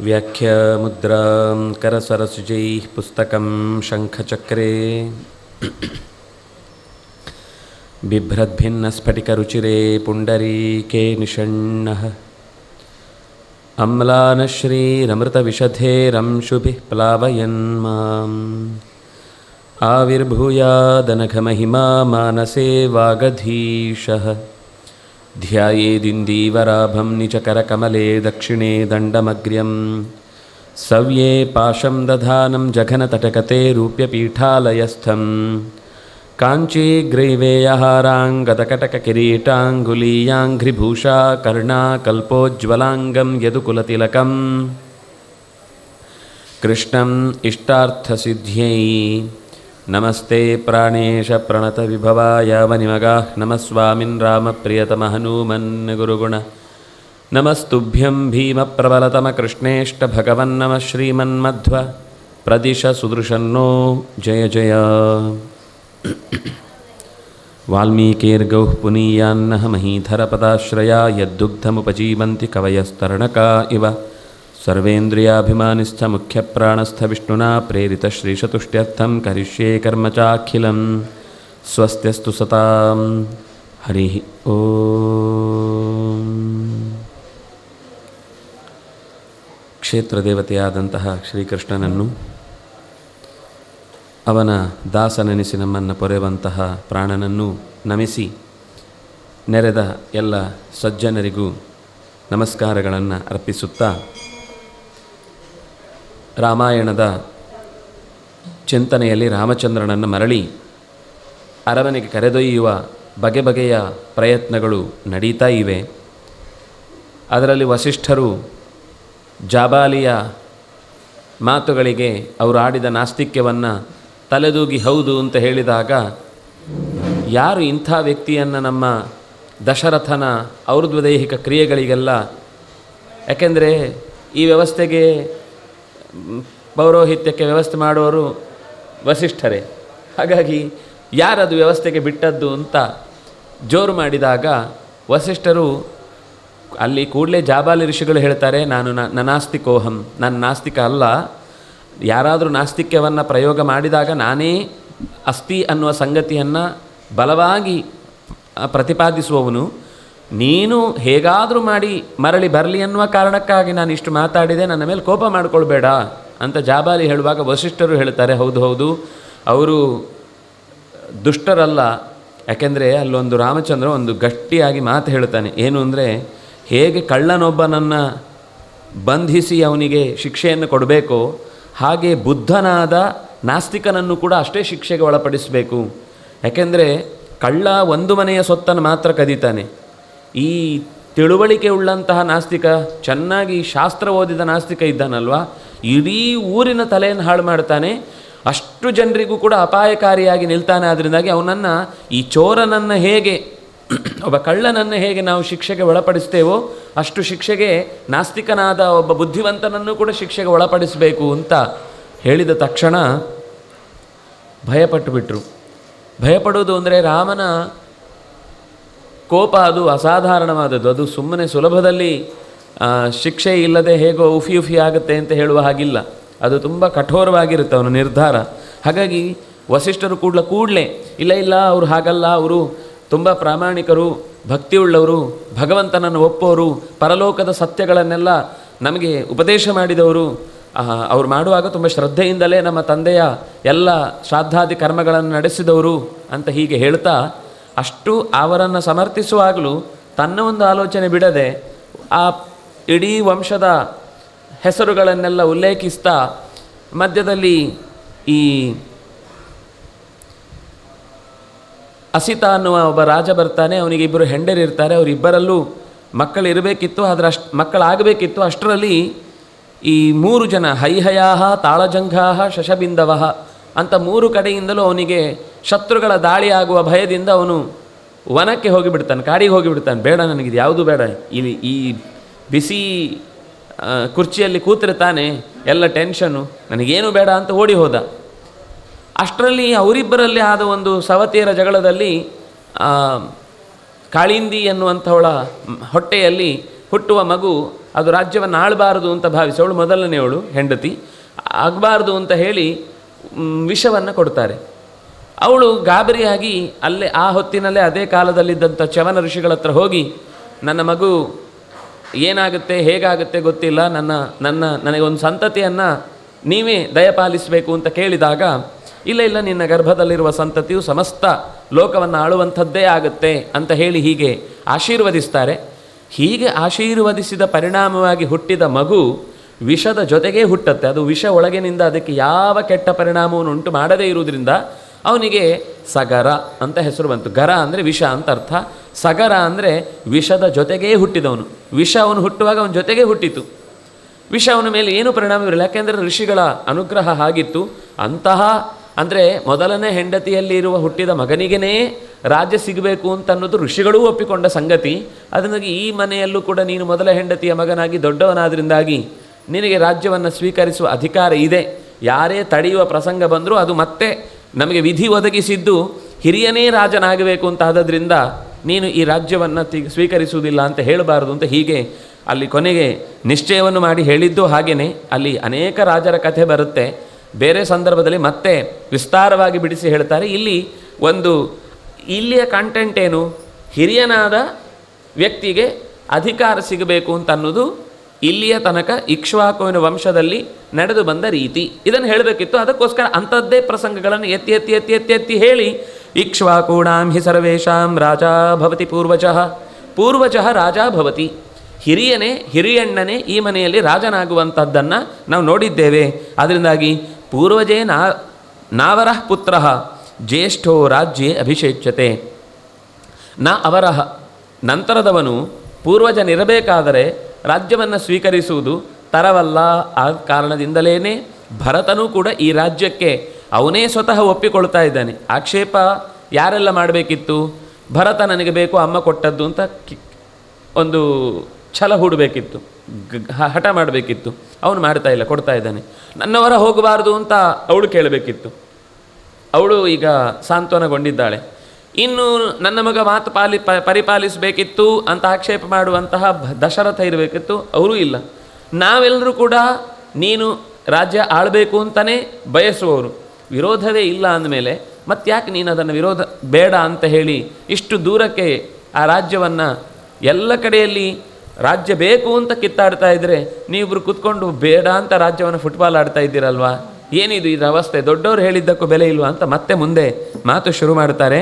व्याख्यामुद्रां करसरसुजैः पुस्तकं शङ्खचक्रे बिभ्रद्भिन्नस्फटिकरुचिरे पुण्डरीके निषण्णः अम्लानश्रीरमृतविशधेरंशुभिः प्लावयन् माम् आविर्भूयादनघमहिमा मानसे वागधीशः ध्यायेदिन्दीवराभं निचकरकमले दक्षिणे दण्डमग्र्यं सव्ये पाशं दधानं जघनतटकते रूप्यपीठालयस्थं काञ्चीग्रैवेयहाराङ्गतकटककिरीटाङ्गुलीयाङ्घ्रिभूषा कर्णाकल्पोज्ज्वलाङ्गं यदुकुलतिलकम् कृष्णम् इष्टार्थसिद्ध्यै नमस्ते प्राणेशप्रणतविभवाय वनिमगाः नमः स्वामिन् रामप्रियतमहनूमन् गुरुगुण नमस्तुभ्यं भीमप्रबलतमकृष्णेष्टभगवन्नमः श्रीमन्मध्व प्रदिश सुदृशन्नो जय जय वाल्मीकिर्गौः पुनीयान्नः महीधरपदाश्रया यद्दुग्धमुपजीवन्ति कवयस्तरणका इव सर्वेन्द्रियाभिमानिस्थमुख्यप्राणस्थविष्णुना प्रेरितश्रीशतुष्ट्यर्थं करिष्ये कर्म चाखिलं स्वस्त्यस्तु सतां हरिः ॐ ಕ್ಷೇತ್ರದೇವತೆಯಾದಂತಹ ಶ್ರೀಕೃಷ್ಣನನ್ನು ಅವನ ದಾಸನೆನಿಸಿ ನಮ್ಮನ್ನು ಪೊರೆಯುವಂತಹ ಪ್ರಾಣನನ್ನು ನಮಿಸಿ ನೆರೆದ ಎಲ್ಲ ಸಜ್ಜನರಿಗೂ ನಮಸ್ಕಾರಗಳನ್ನು ಅರ್ಪಿಸುತ್ತಾ ರಾಮಾಯಣದ ಚಿಂತನೆಯಲ್ಲಿ ರಾಮಚಂದ್ರನನ್ನು ಮರಳಿ ಅರಮನೆಗೆ ಕರೆದೊಯ್ಯುವ ಬಗೆ ಬಗೆಯ ಪ್ರಯತ್ನಗಳು ನಡೀತಾ ಇವೆ ಅದರಲ್ಲಿ ವಸಿಷ್ಠರು ಜಾಬಾಲಿಯ ಮಾತುಗಳಿಗೆ ಅವರು ಆಡಿದ ನಾಸ್ತಿಕ್ಯವನ್ನು ತಲೆದೂಗಿ ಹೌದು ಅಂತ ಹೇಳಿದಾಗ ಯಾರು ಇಂಥ ವ್ಯಕ್ತಿಯನ್ನು ನಮ್ಮ ದಶರಥನ ಔರ್ಧ್ವದೈಹಿಕ ಕ್ರಿಯೆಗಳಿಗೆಲ್ಲ ಯಾಕೆಂದರೆ ಈ ವ್ಯವಸ್ಥೆಗೆ ಮ್, ಪೌರೋಹಿತ್ಯಕ್ಕೆ ವ್ಯವಸ್ಥೆ ಮಾಡುವವರು ವಸಿಷ್ಠರೇ ಹಾಗಾಗಿ ಯಾರದು ವ್ಯವಸ್ಥೆಗೆ ಬಿಟ್ಟದ್ದು ಅಂತ ಜೋರು ಮಾಡಿದಾಗ ವಸಿಷ್ಠರು ಅಲ್ಲಿ ಕೂಡಲೇ ಜಾಬಾಲಿ ಋಷಿಗಳು ಹೇಳ್ತಾರೆ ನಾನು ನ- ನನಾಸ್ತಿಕೋಹಂ ನಾನು ನಾಸ್ತಿಕ ಅಲ್ಲ ಯಾರಾದರೂ ನಾಸ್ತಿಕ್ಯವನ್ನು ಪ್ರಯೋಗ ಮಾಡಿದಾಗ ನಾನೇ ಅಸ್ತಿ ಅನ್ನುವ ಸಂಗತಿಯನ್ನು ಬಲವಾಗಿ ಆ, ಪ್ರತಿಪಾದಿಸುವವನು ನೀನು ಹೇಗಾದರೂ ಮಾಡಿ ಮರಳಿ ಬರಲಿ ಅನ್ನುವ ಕಾರಣಕ್ಕಾಗಿ ನಾನು ಇಷ್ಟು ಮಾತಾಡಿದೆ ನನ್ನ ಮೇಲೆ ಕೋಪ ಮಾಡಿಕೊಳ್ಬೇಡ ಅಂತ ಜಾಬಾಲಿ ಹೇಳುವಾಗ ವಸಿಷ್ಠರು ಹೇಳ್ತಾರೆ ಹೌದು ಹೌದು ಅವರು ದುಷ್ಟರಲ್ಲ ಯಾಕೆಂದರೆ ಅಲ್ಲೊಂದು ರಾಮಚಂದ್ರ ಒಂದು ಗಟ್ಟಿಯಾಗಿ ಮಾತು ಹೇಳ್ತಾನೆ ಏನು ಅಂದರೆ ಹೇಗೆ ಕಳ್ಳನೊಬ್ಬನನ್ನು ಬಂಧಿಸಿ ಅವನಿಗೆ ಶಿಕ್ಷೆಯನ್ನು ಕೊಡಬೇಕೋ ಹಾಗೆ ಬುದ್ಧನಾದ ನಾಸ್ತಿಕನನ್ನು ಕೂಡ ಅಷ್ಟೇ ಶಿಕ್ಷೆಗೆ ಒಳಪಡಿಸಬೇಕು ಯಾಕೆಂದರೆ ಕಳ್ಳ ಒಂದು ಮನೆಯ ಸೊತ್ತನ್ನು ಮಾತ್ರ ಕದೀತಾನೆ ಈ ತಿಳುವಳಿಕೆ ಉಳ್ಳಂತಹ ನಾಸ್ತಿಕ ಚೆನ್ನಾಗಿ ಶಾಸ್ತ್ರ ಓದಿದ ನಾಸ್ತಿಕ ಇದ್ದಾನಲ್ವಾ ಇಡೀ ಊರಿನ ತಲೆಯನ್ನು ಹಾಳು ಮಾಡ್ತಾನೆ ಅಷ್ಟು ಜನರಿಗೂ ಕೂಡ ಅಪಾಯಕಾರಿಯಾಗಿ ನಿಲ್ತಾನೆ ಅದರಿಂದಾಗಿ ಅವನನ್ನು ಈ ಚೋರನನ್ನು ಹೇಗೆ ಒಬ್ಬ ಕಳ್ಳನನ್ನು ಹೇಗೆ ನಾವು ಶಿಕ್ಷೆಗೆ ಒಳಪಡಿಸ್ತೇವೋ ಅಷ್ಟು ಶಿಕ್ಷೆಗೆ ನಾಸ್ತಿಕನಾದ ಒಬ್ಬ ಬುದ್ಧಿವಂತನನ್ನು ಕೂಡ ಶಿಕ್ಷೆಗೆ ಒಳಪಡಿಸಬೇಕು ಅಂತ ಹೇಳಿದ ತಕ್ಷಣ ಭಯಪಟ್ಟು ಬಿಟ್ರು ಭಯಪಡೋದು ಅಂದರೆ ರಾಮನ ಕೋಪ ಅದು ಅಸಾಧಾರಣವಾದದ್ದು ಅದು ಸುಮ್ಮನೆ ಸುಲಭದಲ್ಲಿ ಆ, ಶಿಕ್ಷೆ ಇಲ್ಲದೆ ಹೇಗೋ ಉಫಿ ಉಫಿ ಆಗುತ್ತೆ ಅಂತ ಹೇಳುವ ಹಾಗಿಲ್ಲ ಅದು ತುಂಬ ಕಠೋರವಾಗಿರುತ್ತೆ ಅವನ ನಿರ್ಧಾರ ಹಾಗಾಗಿ ವಸಿಷ್ಠರು ಕೂಡಲ ಕೂಡಲೇ ಇಲ್ಲ ಇಲ್ಲ ಅವರು ಹಾಗಲ್ಲ ಅವರು ತುಂಬ ಪ್ರಾಮಾಣಿಕರು ಭಕ್ತಿಯುಳ್ಳವರು ಭಗವಂತನನ್ನು ಒಪ್ಪೋರು ಪರಲೋಕದ ಸತ್ಯಗಳನ್ನೆಲ್ಲ ನಮಗೆ ಉಪದೇಶ ಮಾಡಿದವರು ಆ, ಅವ್ರು ಮಾಡುವಾಗ ತುಂಬ ಶ್ರದ್ಧೆಯಿಂದಲೇ ನಮ್ಮ ತಂದೆಯ ಎಲ್ಲ ಶ್ರಾದ್ದಾದಿ ಕರ್ಮಗಳನ್ನು ನಡೆಸಿದವರು ಅಂತ ಹೀಗೆ ಹೇಳ್ತಾ ಅಷ್ಟು ಅವರನ್ನು ಸಮರ್ಥಿಸುವಾಗಲೂ ತನ್ನ ಒಂದು ಆಲೋಚನೆ ಬಿಡದೆ ಆ ಇಡೀ ವಂಶದ ಹೆಸರುಗಳನ್ನೆಲ್ಲ ಉಲ್ಲೇಖಿಸ್ತಾ ಮಧ್ಯದಲ್ಲಿ ಈ ಅಸಿತ ಅನ್ನುವ ಒಬ್ಬ ರಾಜ ಬರ್ತಾನೆ ಅವನಿಗೆ ಇಬ್ಬರು ಹೆಂಡರಿರ್ತಾರೆ ಅವರಿಬ್ಬರಲ್ಲೂ ಮಕ್ಕಳು ಇರಬೇಕಿತ್ತು ಆದರೆ ಅಷ್ಟು ಮಕ್ಕಳಾಗಬೇಕಿತ್ತು ಅಷ್ಟರಲ್ಲಿ ಈ ಮೂರು ಜನ ಹೈಹಯಾಹ ತಾಳಜಂಘಾಹ ಶಶಬಿಂದವಹ ಅಂತ ಮೂರು ಕಡೆಯಿಂದಲೂ ಅವನಿಗೆ ಶತ್ರುಗಳ ದಾಳಿಯಾಗುವ ಭಯದಿಂದ ಅವನು ವನಕ್ಕೆ ಹೋಗಿಬಿಡ್ತಾನೆ ಕಾಡಿಗೆ ಹೋಗಿಬಿಡ್ತಾನೆ ಬೇಡ ನನಗಿದು ಯಾವುದು ಬೇಡ ಇಲ್ಲಿ ಈ ಬಿಸಿ ಆ, ಕುರ್ಚಿಯಲ್ಲಿ ಕೂತಿರ್ತಾನೆ ಎಲ್ಲ ಟೆನ್ಷನ್ನು ನನಗೇನು ಬೇಡ ಅಂತ ಓಡಿ ಹೋದ ಅಷ್ಟರಲ್ಲಿ ಅವರಿಬ್ಬರಲ್ಲಿ ಆದ ಒಂದು ಸವತಿಯರ ಜಗಳದಲ್ಲಿ ಆ, ಕಾಳಿಂದಿ ಎನ್ನುವಂಥವಳ ಮ್, ಹೊಟ್ಟೆಯಲ್ಲಿ ಹುಟ್ಟುವ ಮಗು ಅದು ರಾಜ್ಯವನ್ನು ಆಳಬಾರದು ಅಂತ ಭಾವಿಸಿ ಅವಳು ಮೊದಲನೆಯವಳು ಹೆಂಡತಿ ಆಗಬಾರ್ದು ಅಂತ ಹೇಳಿ ಮ್, ವಿಷವನ್ನು ಕೊಡ್ತಾರೆ ಅವಳು ಗಾಬರಿಯಾಗಿ ಅಲ್ಲೇ ಆ ಹೊತ್ತಿನಲ್ಲೇ ಅದೇ ಕಾಲದಲ್ಲಿದ್ದಂಥ ಚವನ ಋಷಿಗಳ ಹತ್ರ ಹೋಗಿ ನನ್ನ ಮಗು ಏನಾಗುತ್ತೆ ಹೇಗಾಗುತ್ತೆ ಗೊತ್ತಿಲ್ಲ ನನ್ನ ನನ್ನ ನನಗೆ ಒಂದು ಸಂತತಿಯನ್ನು ನೀವೇ ದಯಪಾಲಿಸಬೇಕು ಅಂತ ಕೇಳಿದಾಗ ಇಲ್ಲ ಇಲ್ಲ ನಿನ್ನ ಗರ್ಭದಲ್ಲಿರುವ ಸಂತತಿಯು ಸಮಸ್ತ ಲೋಕವನ್ನು ಆಳುವಂಥದ್ದೇ ಆಗುತ್ತೆ ಅಂತ ಹೇಳಿ ಹೀಗೆ ಆಶೀರ್ವದಿಸ್ತಾರೆ ಹೀಗೆ ಆಶೀರ್ವದಿಸಿದ ಪರಿಣಾಮವಾಗಿ ಹುಟ್ಟಿದ ಮಗು ವಿಷದ ಜೊತೆಗೇ ಹುಟ್ಟತ್ತೆ ಅದು ವಿಷ ಒಳಗಿನಿಂದ ಅದಕ್ಕೆ ಯಾವ ಕೆಟ್ಟ ಪರಿಣಾಮವನ್ನು ಉಂಟು ಮಾಡದೇ ಇರುವುದರಿಂದ ಅವನಿಗೆ ಸಗರ ಅಂತ ಹೆಸರು ಬಂತು ಗರ ಅಂದರೆ ವಿಷ ಅಂತ ಅರ್ಥ ಸಗರ ಅಂದರೆ ವಿಷದ ಜೊತೆಗೇ ಹುಟ್ಟಿದವನು ವಿಷ ಅವನು ಹುಟ್ಟುವಾಗ ಅವನ ಜೊತೆಗೇ ಹುಟ್ಟಿತು ವಿಷ ಅವನ ಮೇಲೆ ಏನು ಪರಿಣಾಮ ಇರಲಿಲ್ಲ ಯಾಕೆಂದರೆ ಋಷಿಗಳ ಅನುಗ್ರಹ ಆಗಿತ್ತು ಅಂತಹ ಅಂದರೆ ಮೊದಲನೇ ಹೆಂಡತಿಯಲ್ಲಿ ಇರುವ ಹುಟ್ಟಿದ ಮಗನಿಗೇ ರಾಜ್ಯ ಸಿಗಬೇಕು ಅಂತ ಅನ್ನೋದು ಋಷಿಗಳೂ ಒಪ್ಪಿಕೊಂಡ ಸಂಗತಿ ಅದನ್ನಾಗಿ ಈ ಮನೆಯಲ್ಲೂ ಕೂಡ ನೀನು ಮೊದಲ ಹೆಂಡತಿಯ ಮಗನಾಗಿ ದೊಡ್ಡವನಾದ್ರಿಂದಾಗಿ ನಿನಗೆ ರಾಜ್ಯವನ್ನು ಸ್ವೀಕರಿಸುವ ಅಧಿಕಾರ ಇದೆ ಯಾರೇ ತಡೆಯುವ ಪ್ರಸಂಗ ಬಂದರೂ ಅದು ಮತ್ತೆ ನಮಗೆ ವಿಧಿ ಒದಗಿಸಿದ್ದು ಹಿರಿಯನೇ ರಾಜನಾಗಬೇಕು ಅಂತ ಆದದ್ರಿಂದ ನೀನು ಈ ರಾಜ್ಯವನ್ನು ತಿ ಸ್ವೀಕರಿಸುವುದಿಲ್ಲ ಅಂತ ಹೇಳಬಾರದು ಅಂತ ಹೀಗೆ ಅಲ್ಲಿ ಕೊನೆಗೆ ನಿಶ್ಚಯವನ್ನು ಮಾಡಿ ಹೇಳಿದ್ದು ಹಾಗೇನೆ ಅಲ್ಲಿ ಅನೇಕ ರಾಜರ ಕಥೆ ಬರುತ್ತೆ ಬೇರೆ ಸಂದರ್ಭದಲ್ಲಿ ಮತ್ತೆ ವಿಸ್ತಾರವಾಗಿ ಬಿಡಿಸಿ ಹೇಳ್ತಾರೆ ಇಲ್ಲಿ ಒಂದು ಇಲ್ಲಿಯ ಕಂಟೆಂಟ್ ಏನು ಹಿರಿಯನಾದ ವ್ಯಕ್ತಿಗೆ ಅಧಿಕಾರ ಸಿಗಬೇಕು ಅಂತ ಅನ್ನೋದು ಇಲ್ಲಿಯ ತನಕ ಇಕ್ಷ್ವಾಕುವಿನ ವಂಶದಲ್ಲಿ ನಡೆದು ಬಂದ ರೀತಿ ಇದನ್ನು ಹೇಳಬೇಕಿತ್ತು ಅದಕ್ಕೋಸ್ಕರ ಅಂಥದ್ದೇ ಪ್ರಸಂಗಗಳನ್ನು ಎತ್ತಿ ಎತ್ತಿ ಎತ್ತಿ ಎತ್ತಿ ಎತ್ತಿ ಹೇಳಿ ಇಕ್ಷ್ವಾಕೂಣಾಂ ಹಿ ಸರ್ವೇಷಾಂ ರಾಜ ಭವತಿ ಪೂರ್ವಜಃ ಪೂರ್ವಜಃ ರಾಜ ಭವತಿ ಹಿರಿಯನೇ ಹಿರಿಯಣ್ಣನೇ ಈ ಮನೆಯಲ್ಲಿ ರಾಜನಾಗುವಂಥದ್ದನ್ನು ನಾವು ನೋಡಿದ್ದೇವೆ ಅದರಿಂದಾಗಿ ಪೂರ್ವಜೇ ನಾ ನಾವರಃ ಪುತ್ರ ಜ್ಯೇಷ್ಠೋ ರಾಜ್ಯೇ ಅಭಿಷೇಚ್ಯತೆ ನ ಅವರಹ ನಂತರದವನು ಪೂರ್ವಜನಿರಬೇಕಾದರೆ ರಾಜ್ಯವನ್ನು ಸ್ವೀಕರಿಸುವುದು ತರವಲ್ಲ ಆ ಕಾರಣದಿಂದಲೇ ಭರತನೂ ಕೂಡ ಈ ರಾಜ್ಯಕ್ಕೆ ಅವನೇ ಸ್ವತಃ ಒಪ್ಪಿಕೊಳ್ತಾ ಇದ್ದಾನೆ ಆಕ್ಷೇಪ ಯಾರೆಲ್ಲ ಮಾಡಬೇಕಿತ್ತು ಭರತ ನನಗೆ ಬೇಕು ಅಮ್ಮ ಕೊಟ್ಟದ್ದು ಅಂತ ಕಿ- ಒಂದು ಛಲ ಹೂಡಬೇಕಿತ್ತು ಗ- ಹ- ಹಠ ಮಾಡಬೇಕಿತ್ತು ಅವನು ಮಾಡ್ತಾ ಇಲ್ಲ ಕೊಡ್ತಾ ಇದ್ದಾನೆ ನನ್ನವರ ಹೋಗಬಾರ್ದು ಅಂತ ಅವಳು ಕೇಳಬೇಕಿತ್ತು ಅವಳು ಈಗ ಸಾಂತ್ವನಗೊಂಡಿದ್ದಾಳೆ ಇನ್ನು ನನ್ನ ಮಗ ಮಾತು ಪಾಲಿ ಪ ಪರಿಪಾಲಿಸಬೇಕಿತ್ತು ಅಂತ ಆಕ್ಷೇಪ ಮಾಡುವಂತಹ ಭ- ದಶರಥ ಇರಬೇಕಿತ್ತು ಅವರೂ ಇಲ್ಲ ನಾವೆಲ್ಲರೂ ಕೂಡ ನೀನು ರಾಜ್ಯ ಆಳಬೇಕು ಅಂತಲೇ ಬಯಸುವವರು ವಿರೋಧವೇ ಇಲ್ಲ ಅಂದಮೇಲೆ ಮತ್ತ್ಯಾಕೆ ನೀನು ಅದನ್ನು ವಿರೋಧ ಬೇಡ ಅಂತ ಹೇಳಿ ಇಷ್ಟು ದೂರಕ್ಕೆ ಆ ರಾಜ್ಯವನ್ನು ಎಲ್ಲ ಕಡೆಯಲ್ಲಿ ರಾಜ್ಯ ಬೇಕು ಅಂತ ಕಿತ್ತಾಡ್ತಾ ಇದ್ರೆ ನೀವಿಬ್ರು ಕೂತ್ಕೊಂಡು ಬೇಡ ಅಂತ ರಾಜ್ಯವನ್ನು ಫುಟ್ಬಾಲ್ ಆಡ್ತಾ ಇದ್ದೀರಲ್ವಾ ಏನಿದು ಇದರ ಅವಸ್ಥೆ ದೊಡ್ಡವರು ಹೇಳಿದ್ದಕ್ಕೂ ಬೆಲೆ ಇಲ್ವಾ ಅಂತ ಮತ್ತೆ ಮುಂದೆ ಮಾತು ಶುರು ಮಾಡ್ತಾರೆ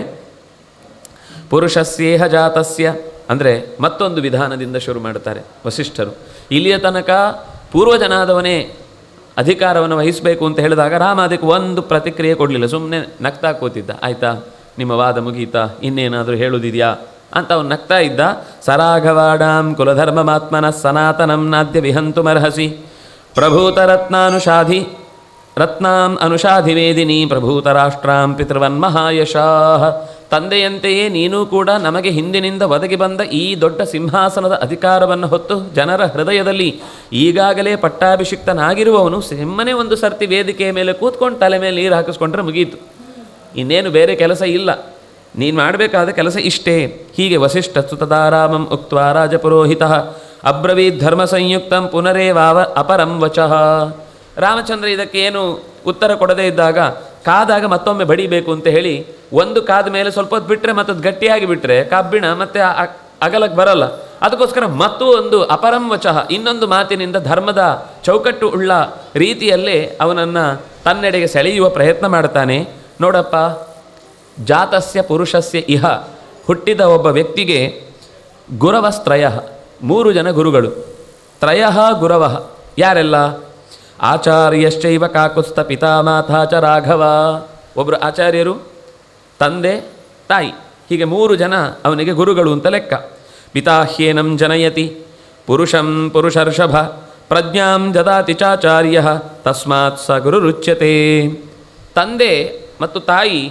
ಪುರುಷಸ್ಯೇಹ ಜಾತಸ್ಯ ಅಂದರೆ ಮತ್ತೊಂದು ವಿಧಾನದಿಂದ ಶುರು ಮಾಡ್ತಾರೆ ವಸಿಷ್ಠರು ಇಲ್ಲಿಯ ತನಕ ಪೂರ್ವಜನಾದವನೇ ಅಧಿಕಾರವನ್ನು ವಹಿಸಬೇಕು ಅಂತ ಹೇಳಿದಾಗ ರಾಮ ಅದಕ್ಕೆ ಒಂದು ಪ್ರತಿಕ್ರಿಯೆ ಕೊಡಲಿಲ್ಲ ಸುಮ್ಮನೆ ನಗ್ತಾ ಕೂತಿದ್ದ ಆಯ್ತಾ ನಿಮ್ಮ ವಾದ ಮುಗೀತಾ ಇನ್ನೇನಾದರೂ ಹೇಳುವುದಿದೆಯಾ ಅಂತ ಅವನು ನಗ್ತಾ ಇದ್ದ ಸರಾಘವಾಡಾಂ ಕುಲಧರ್ಮಮಾತ್ಮನ ಸನಾತನಂ ನಾದ್ಯ ವಿಹಂತುಮರ್ಹಸಿ ಪ್ರಭೂತರತ್ನಾನುಷಾಧಿ ರತ್ನಾಂ ಅನುಷಾಧಿವೇದಿನಿ ಪ್ರಭೂತರಾಷ್ಟ್ರಾಂ ಪಿತೃವನ್ಮಹಾಯಶಾಹ ತಂದೆಯಂತೆಯೇ ನೀನು ಕೂಡ ನಮಗೆ ಹಿಂದಿನಿಂದ ಒದಗಿ ಬಂದ ಈ ದೊಡ್ಡ ಸಿಂಹಾಸನದ ಅಧಿಕಾರವನ್ನು ಹೊತ್ತು ಜನರ ಹೃದಯದಲ್ಲಿ ಈಗಾಗಲೇ ಪಟ್ಟಾಭಿಷಿಕ್ತನಾಗಿರುವವನು ಸಿಮ್ಮನೆ ಒಂದು ಸರ್ತಿ ವೇದಿಕೆಯ ಮೇಲೆ ಕೂತ್ಕೊಂಡು ತಲೆ ಮೇಲೆ ನೀರು ಹಾಕಿಸ್ಕೊಂಡ್ರೆ ಮುಗೀತು ಇನ್ನೇನು ಬೇರೆ ಕೆಲಸ ಇಲ್ಲ ನೀನು ಮಾಡಬೇಕಾದ ಕೆಲಸ ಇಷ್ಟೇ ಹೀಗೆ ವಸಿಷ್ಠ ಸುತದಾರಾಮಂ ಉಕ್ತ್ವಾ ರಾಜಪುರೋಹಿತ ಅಬ್ರವೀತ್ ಧರ್ಮ ಸಂಯುಕ್ತಂ ಪುನರೇವಾವ ಅಪರಂ ವಚಃ ರಾಮಚಂದ್ರ ಇದಕ್ಕೆ ಏನು ಉತ್ತರ ಕೊಡದೇ ಇದ್ದಾಗ ಕಾದಾಗ ಮತ್ತೊಮ್ಮೆ ಬಡಿಬೇಕು ಅಂತ ಹೇಳಿ ಒಂದು ಕಾದ ಮೇಲೆ ಸ್ವಲ್ಪ ಹೊತ್ತು ಬಿಟ್ಟರೆ ಮತ್ತದು ಗಟ್ಟಿಯಾಗಿ ಬಿಟ್ಟರೆ ಕಬ್ಬಿಣ ಮತ್ತೆ ಅ- ಅಗಲಕ್ಕೆ ಬರಲ್ಲ ಅದಕ್ಕೋಸ್ಕರ ಮತ್ತೂ ಒಂದು ಅಪರಂ ವಚಃ ಇನ್ನೊಂದು ಮಾತಿನಿಂದ ಧರ್ಮದ ಚೌಕಟ್ಟು ಉಳ್ಳ ರೀತಿಯಲ್ಲೇ ಅವನನ್ನು ತನ್ನೆಡೆಗೆ ಸೆಳೆಯುವ ಪ್ರಯತ್ನ ಮಾಡ್ತಾನೆ ನೋಡಪ್ಪ ಜಾತಸ್ಯ ಪುರುಷಸ್ಯ ಇಹ ಹುಟ್ಟಿದ ಒಬ್ಬ ವ್ಯಕ್ತಿಗೆ ಗುರವಸ್ತ್ರಯ ಮೂರು ಜನ ಗುರುಗಳು ತ್ರಯ ಗುರವ ಯಾರೆಲ್ಲ ಆಚಾರ್ಯಶ್ಚೈವ ಕಾಕುಸ್ತ ಪಿತಾಮಾತಾ ಚ ರಾಘವ ಒಬ್ಬರು ಆಚಾರ್ಯರು ತಂದೆ ತಾಯಿ ಹೀಗೆ ಮೂರು ಜನ ಅವನಿಗೆ ಗುರುಗಳು ಅಂತ ಲೆಕ್ಕ ಪಿತಾಹ್ಯೇನಂ ಜನಯತಿ ಪುರುಷಂ ಪುರುಷರ್ಷಭ ಪ್ರಜ್ಞಾಂ ದದಾತಿ ಚಾಚಾರ್ಯ ತಸ್ಮಾತ್ ಸ ಗುರುರುಚ್ಯತೆ ತಂದೆ ಮತ್ತು ತಾಯಿ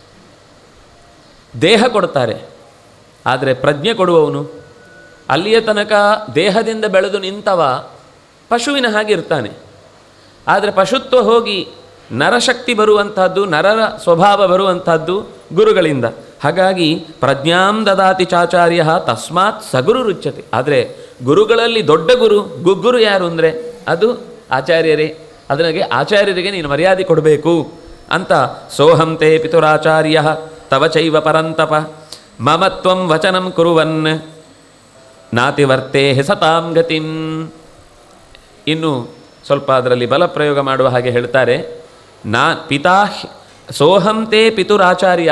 ದೇಹ ಕೊಡ್ತಾರೆ ಆದರೆ ಪ್ರಜ್ಞೆ ಕೊಡುವವನು ಅಲ್ಲಿಯ ತನಕ ದೇಹದಿಂದ ಬೆಳೆದು ನಿಂತವ ಪಶುವಿನ ಹಾಗೆ ಇರ್ತಾನೆ ಆದರೆ ಪಶುತ್ವ ಹೋಗಿ ನರಶಕ್ತಿ ಬರುವಂತಹದ್ದು ನರರ ಸ್ವಭಾವ ಬರುವಂತಹದ್ದು ಗುರುಗಳಿಂದ ಹಾಗಾಗಿ ಪ್ರಜ್ಞಾಂ ದದಾತಿ ಚಾಚಾರ್ಯ ತಸ್ಮಾತ್ ಸಗುರು ರುಚ್ಯತೆ ಆದರೆ ಗುರುಗಳಲ್ಲಿ ದೊಡ್ಡ ಗುರು ಗುಗ್ಗುರು ಯಾರು ಅಂದರೆ ಅದು ಆಚಾರ್ಯರೇ ಅದಕ್ಕೆ ಆಚಾರ್ಯರಿಗೆ ನೀನು ಮರ್ಯಾದೆ ಕೊಡಬೇಕು ಅಂತ ಸೋಹಂ ತೇ ಪಿತುರಾಚಾರ್ಯ ತವ ಚೈವ ಪರಂತಪ ಮಮ ತ್ವಂ ವಚನಂ ಕುರುವನ್ ನಾತಿವರ್ತೇ ಸತಾಂ ಗತಿಂ ಇನ್ನು ಸ್ವಲ್ಪ ಅದರಲ್ಲಿ ಬಲಪ್ರಯೋಗ ಮಾಡುವ ಹಾಗೆ ಹೇಳ್ತಾರೆ ನಾ ಪಿತಾ ಹ್ಯ- ಸೋಹಂ ತೇ ಪಿತುರಾಚಾರ್ಯ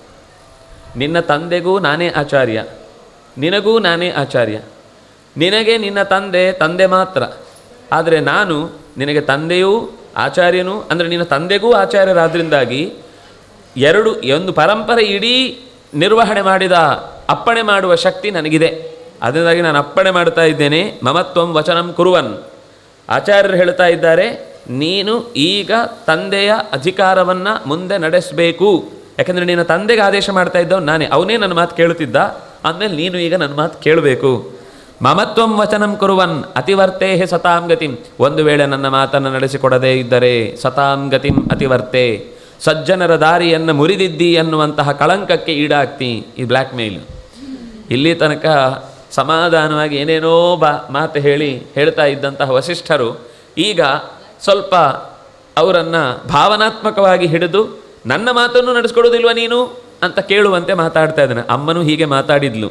ನಿನ್ನ ತಂದೆಗೂ ನಾನೇ ಆಚಾರ್ಯ ನಿನಗೂ ನಾನೇ ಆಚಾರ್ಯ ನಿನಗೆ ನಿನ್ನ ತಂದೆ ತಂದೆ ಮಾತ್ರ ಆದರೆ ನಾನು ನಿನಗೆ ತಂದೆಯೂ ಆಚಾರ್ಯನೂ ಅಂದರೆ ನಿನ್ನ ತಂದೆಗೂ ಆಚಾರ್ಯರಾದ್ರಿಂದಾಗಿ ಎರಡು ಒಂದು ಪರಂಪರೆ ಇಡೀ ನಿರ್ವಹಣೆ ಮಾಡಿದ ಅಪ್ಪಣೆ ಮಾಡುವ ಶಕ್ತಿ ನನಗಿದೆ ಅದರಿಂದಾಗಿ ನಾನು ಅಪ್ಪಣೆ ಮಾಡ್ತಾ ಇದ್ದೇನೆ ಮಮತ್ವಂ ವಚನಂ ಕುರುವನ್ ಆಚಾರ್ಯರು ಹೇಳ್ತಾ ಇದ್ದಾರೆ ನೀನು ಈಗ ತಂದೆಯ ಅಧಿಕಾರವನ್ನು ಮುಂದೆ ನಡೆಸಬೇಕು ಯಾಕಂದರೆ ನಿನ್ನ ತಂದೆಗೆ ಆದೇಶ ಮಾಡ್ತಾ ಇದ್ದವ್ ನಾನೇ ಅವನೇ ನನ್ನ ಮಾತು ಕೇಳುತ್ತಿದ್ದ ಅಂದಮೇಲೆ ನೀನು ಈಗ ನನ್ನ ಮಾತು ಕೇಳಬೇಕು ಮಮತ್ವಂ ವಚನಂ ಕುರುವನ್ ಅತಿವರ್ತೇ ಸತಾಂ ಗತಿಂ ಒಂದು ವೇಳೆ ನನ್ನ ಮಾತನ್ನು ನಡೆಸಿಕೊಡದೇ ಇದ್ದರೆ ಸತಾಂ ಗತಿಂ ಅತಿವರ್ತೆ ಸಜ್ಜನರ ದಾರಿಯನ್ನು ಮುರಿದಿದ್ದಿ ಅನ್ನುವಂತಹ ಕಳಂಕಕ್ಕೆ ಈಡಾಗ್ತಿ ಈ ಬ್ಲ್ಯಾಕ್ ಮೇಲ್ ಇಲ್ಲಿ ತನಕ ಸಮಾಧಾನವಾಗಿ ಏನೇನೋ ಬಾ ಮಾತು ಹೇಳಿ ಹೇಳ್ತಾ ಇದ್ದಂತಹ ವಸಿಷ್ಠರು ಈಗ ಸ್ವಲ್ಪ ಅವರನ್ನು ಭಾವನಾತ್ಮಕವಾಗಿ ಹಿಡಿದು ನನ್ನ ಮಾತನ್ನು ನಡೆಸ್ಕೊಡೋದಿಲ್ವ ನೀನು ಅಂತ ಕೇಳುವಂತೆ ಮಾತಾಡ್ತಾ ಇದ್ದಾನೆ ಅಮ್ಮನೂ ಹೀಗೆ ಮಾತಾಡಿದ್ಲು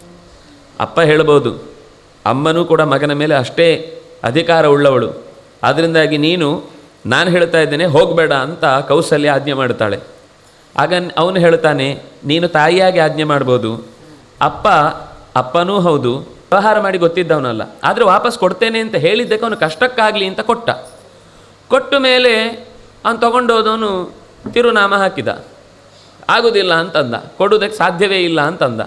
ಅಪ್ಪ ಹೇಳ್ಬೋದು ಅಮ್ಮನೂ ಕೂಡ ಮಗನ ಮೇಲೆ ಅಷ್ಟೇ ಅಧಿಕಾರ ಉಳ್ಳವಳು ಅದರಿಂದಾಗಿ ನೀನು ನಾನು ಹೇಳ್ತಾ ಇದ್ದೇನೆ ಹೋಗಬೇಡ ಅಂತ ಕೌಸಲ್ಯ ಆಜ್ಞೆ ಮಾಡ್ತಾಳೆ ಆಗ ಅವನು ಹೇಳ್ತಾನೆ ನೀನು ತಾಯಿಯಾಗಿ ಆಜ್ಞೆ ಮಾಡ್ಬೋದು ಅಪ್ಪ ಅಪ್ಪನೂ ಹೌದು ವ್ಯವಹಾರ ಮಾಡಿ ಗೊತ್ತಿದ್ದವನಲ್ಲ ಆದರೆ ವಾಪಸ್ ಕೊಡ್ತೇನೆ ಅಂತ ಹೇಳಿದ್ದಕ್ಕೆ ಅವನು ಕಷ್ಟಕ್ಕಾಗಲಿ ಅಂತ ಕೊಟ್ಟ ಕೊಟ್ಟ ಮೇಲೆ ಅವನು ತಗೊಂಡೋದವನು ತಿರುನಾಮ ಹಾಕಿದ ಆಗುವುದಿಲ್ಲ ಅಂತಂದ ಕೊಡುವುದಕ್ಕೆ ಸಾಧ್ಯವೇ ಇಲ್ಲ ಅಂತಂದ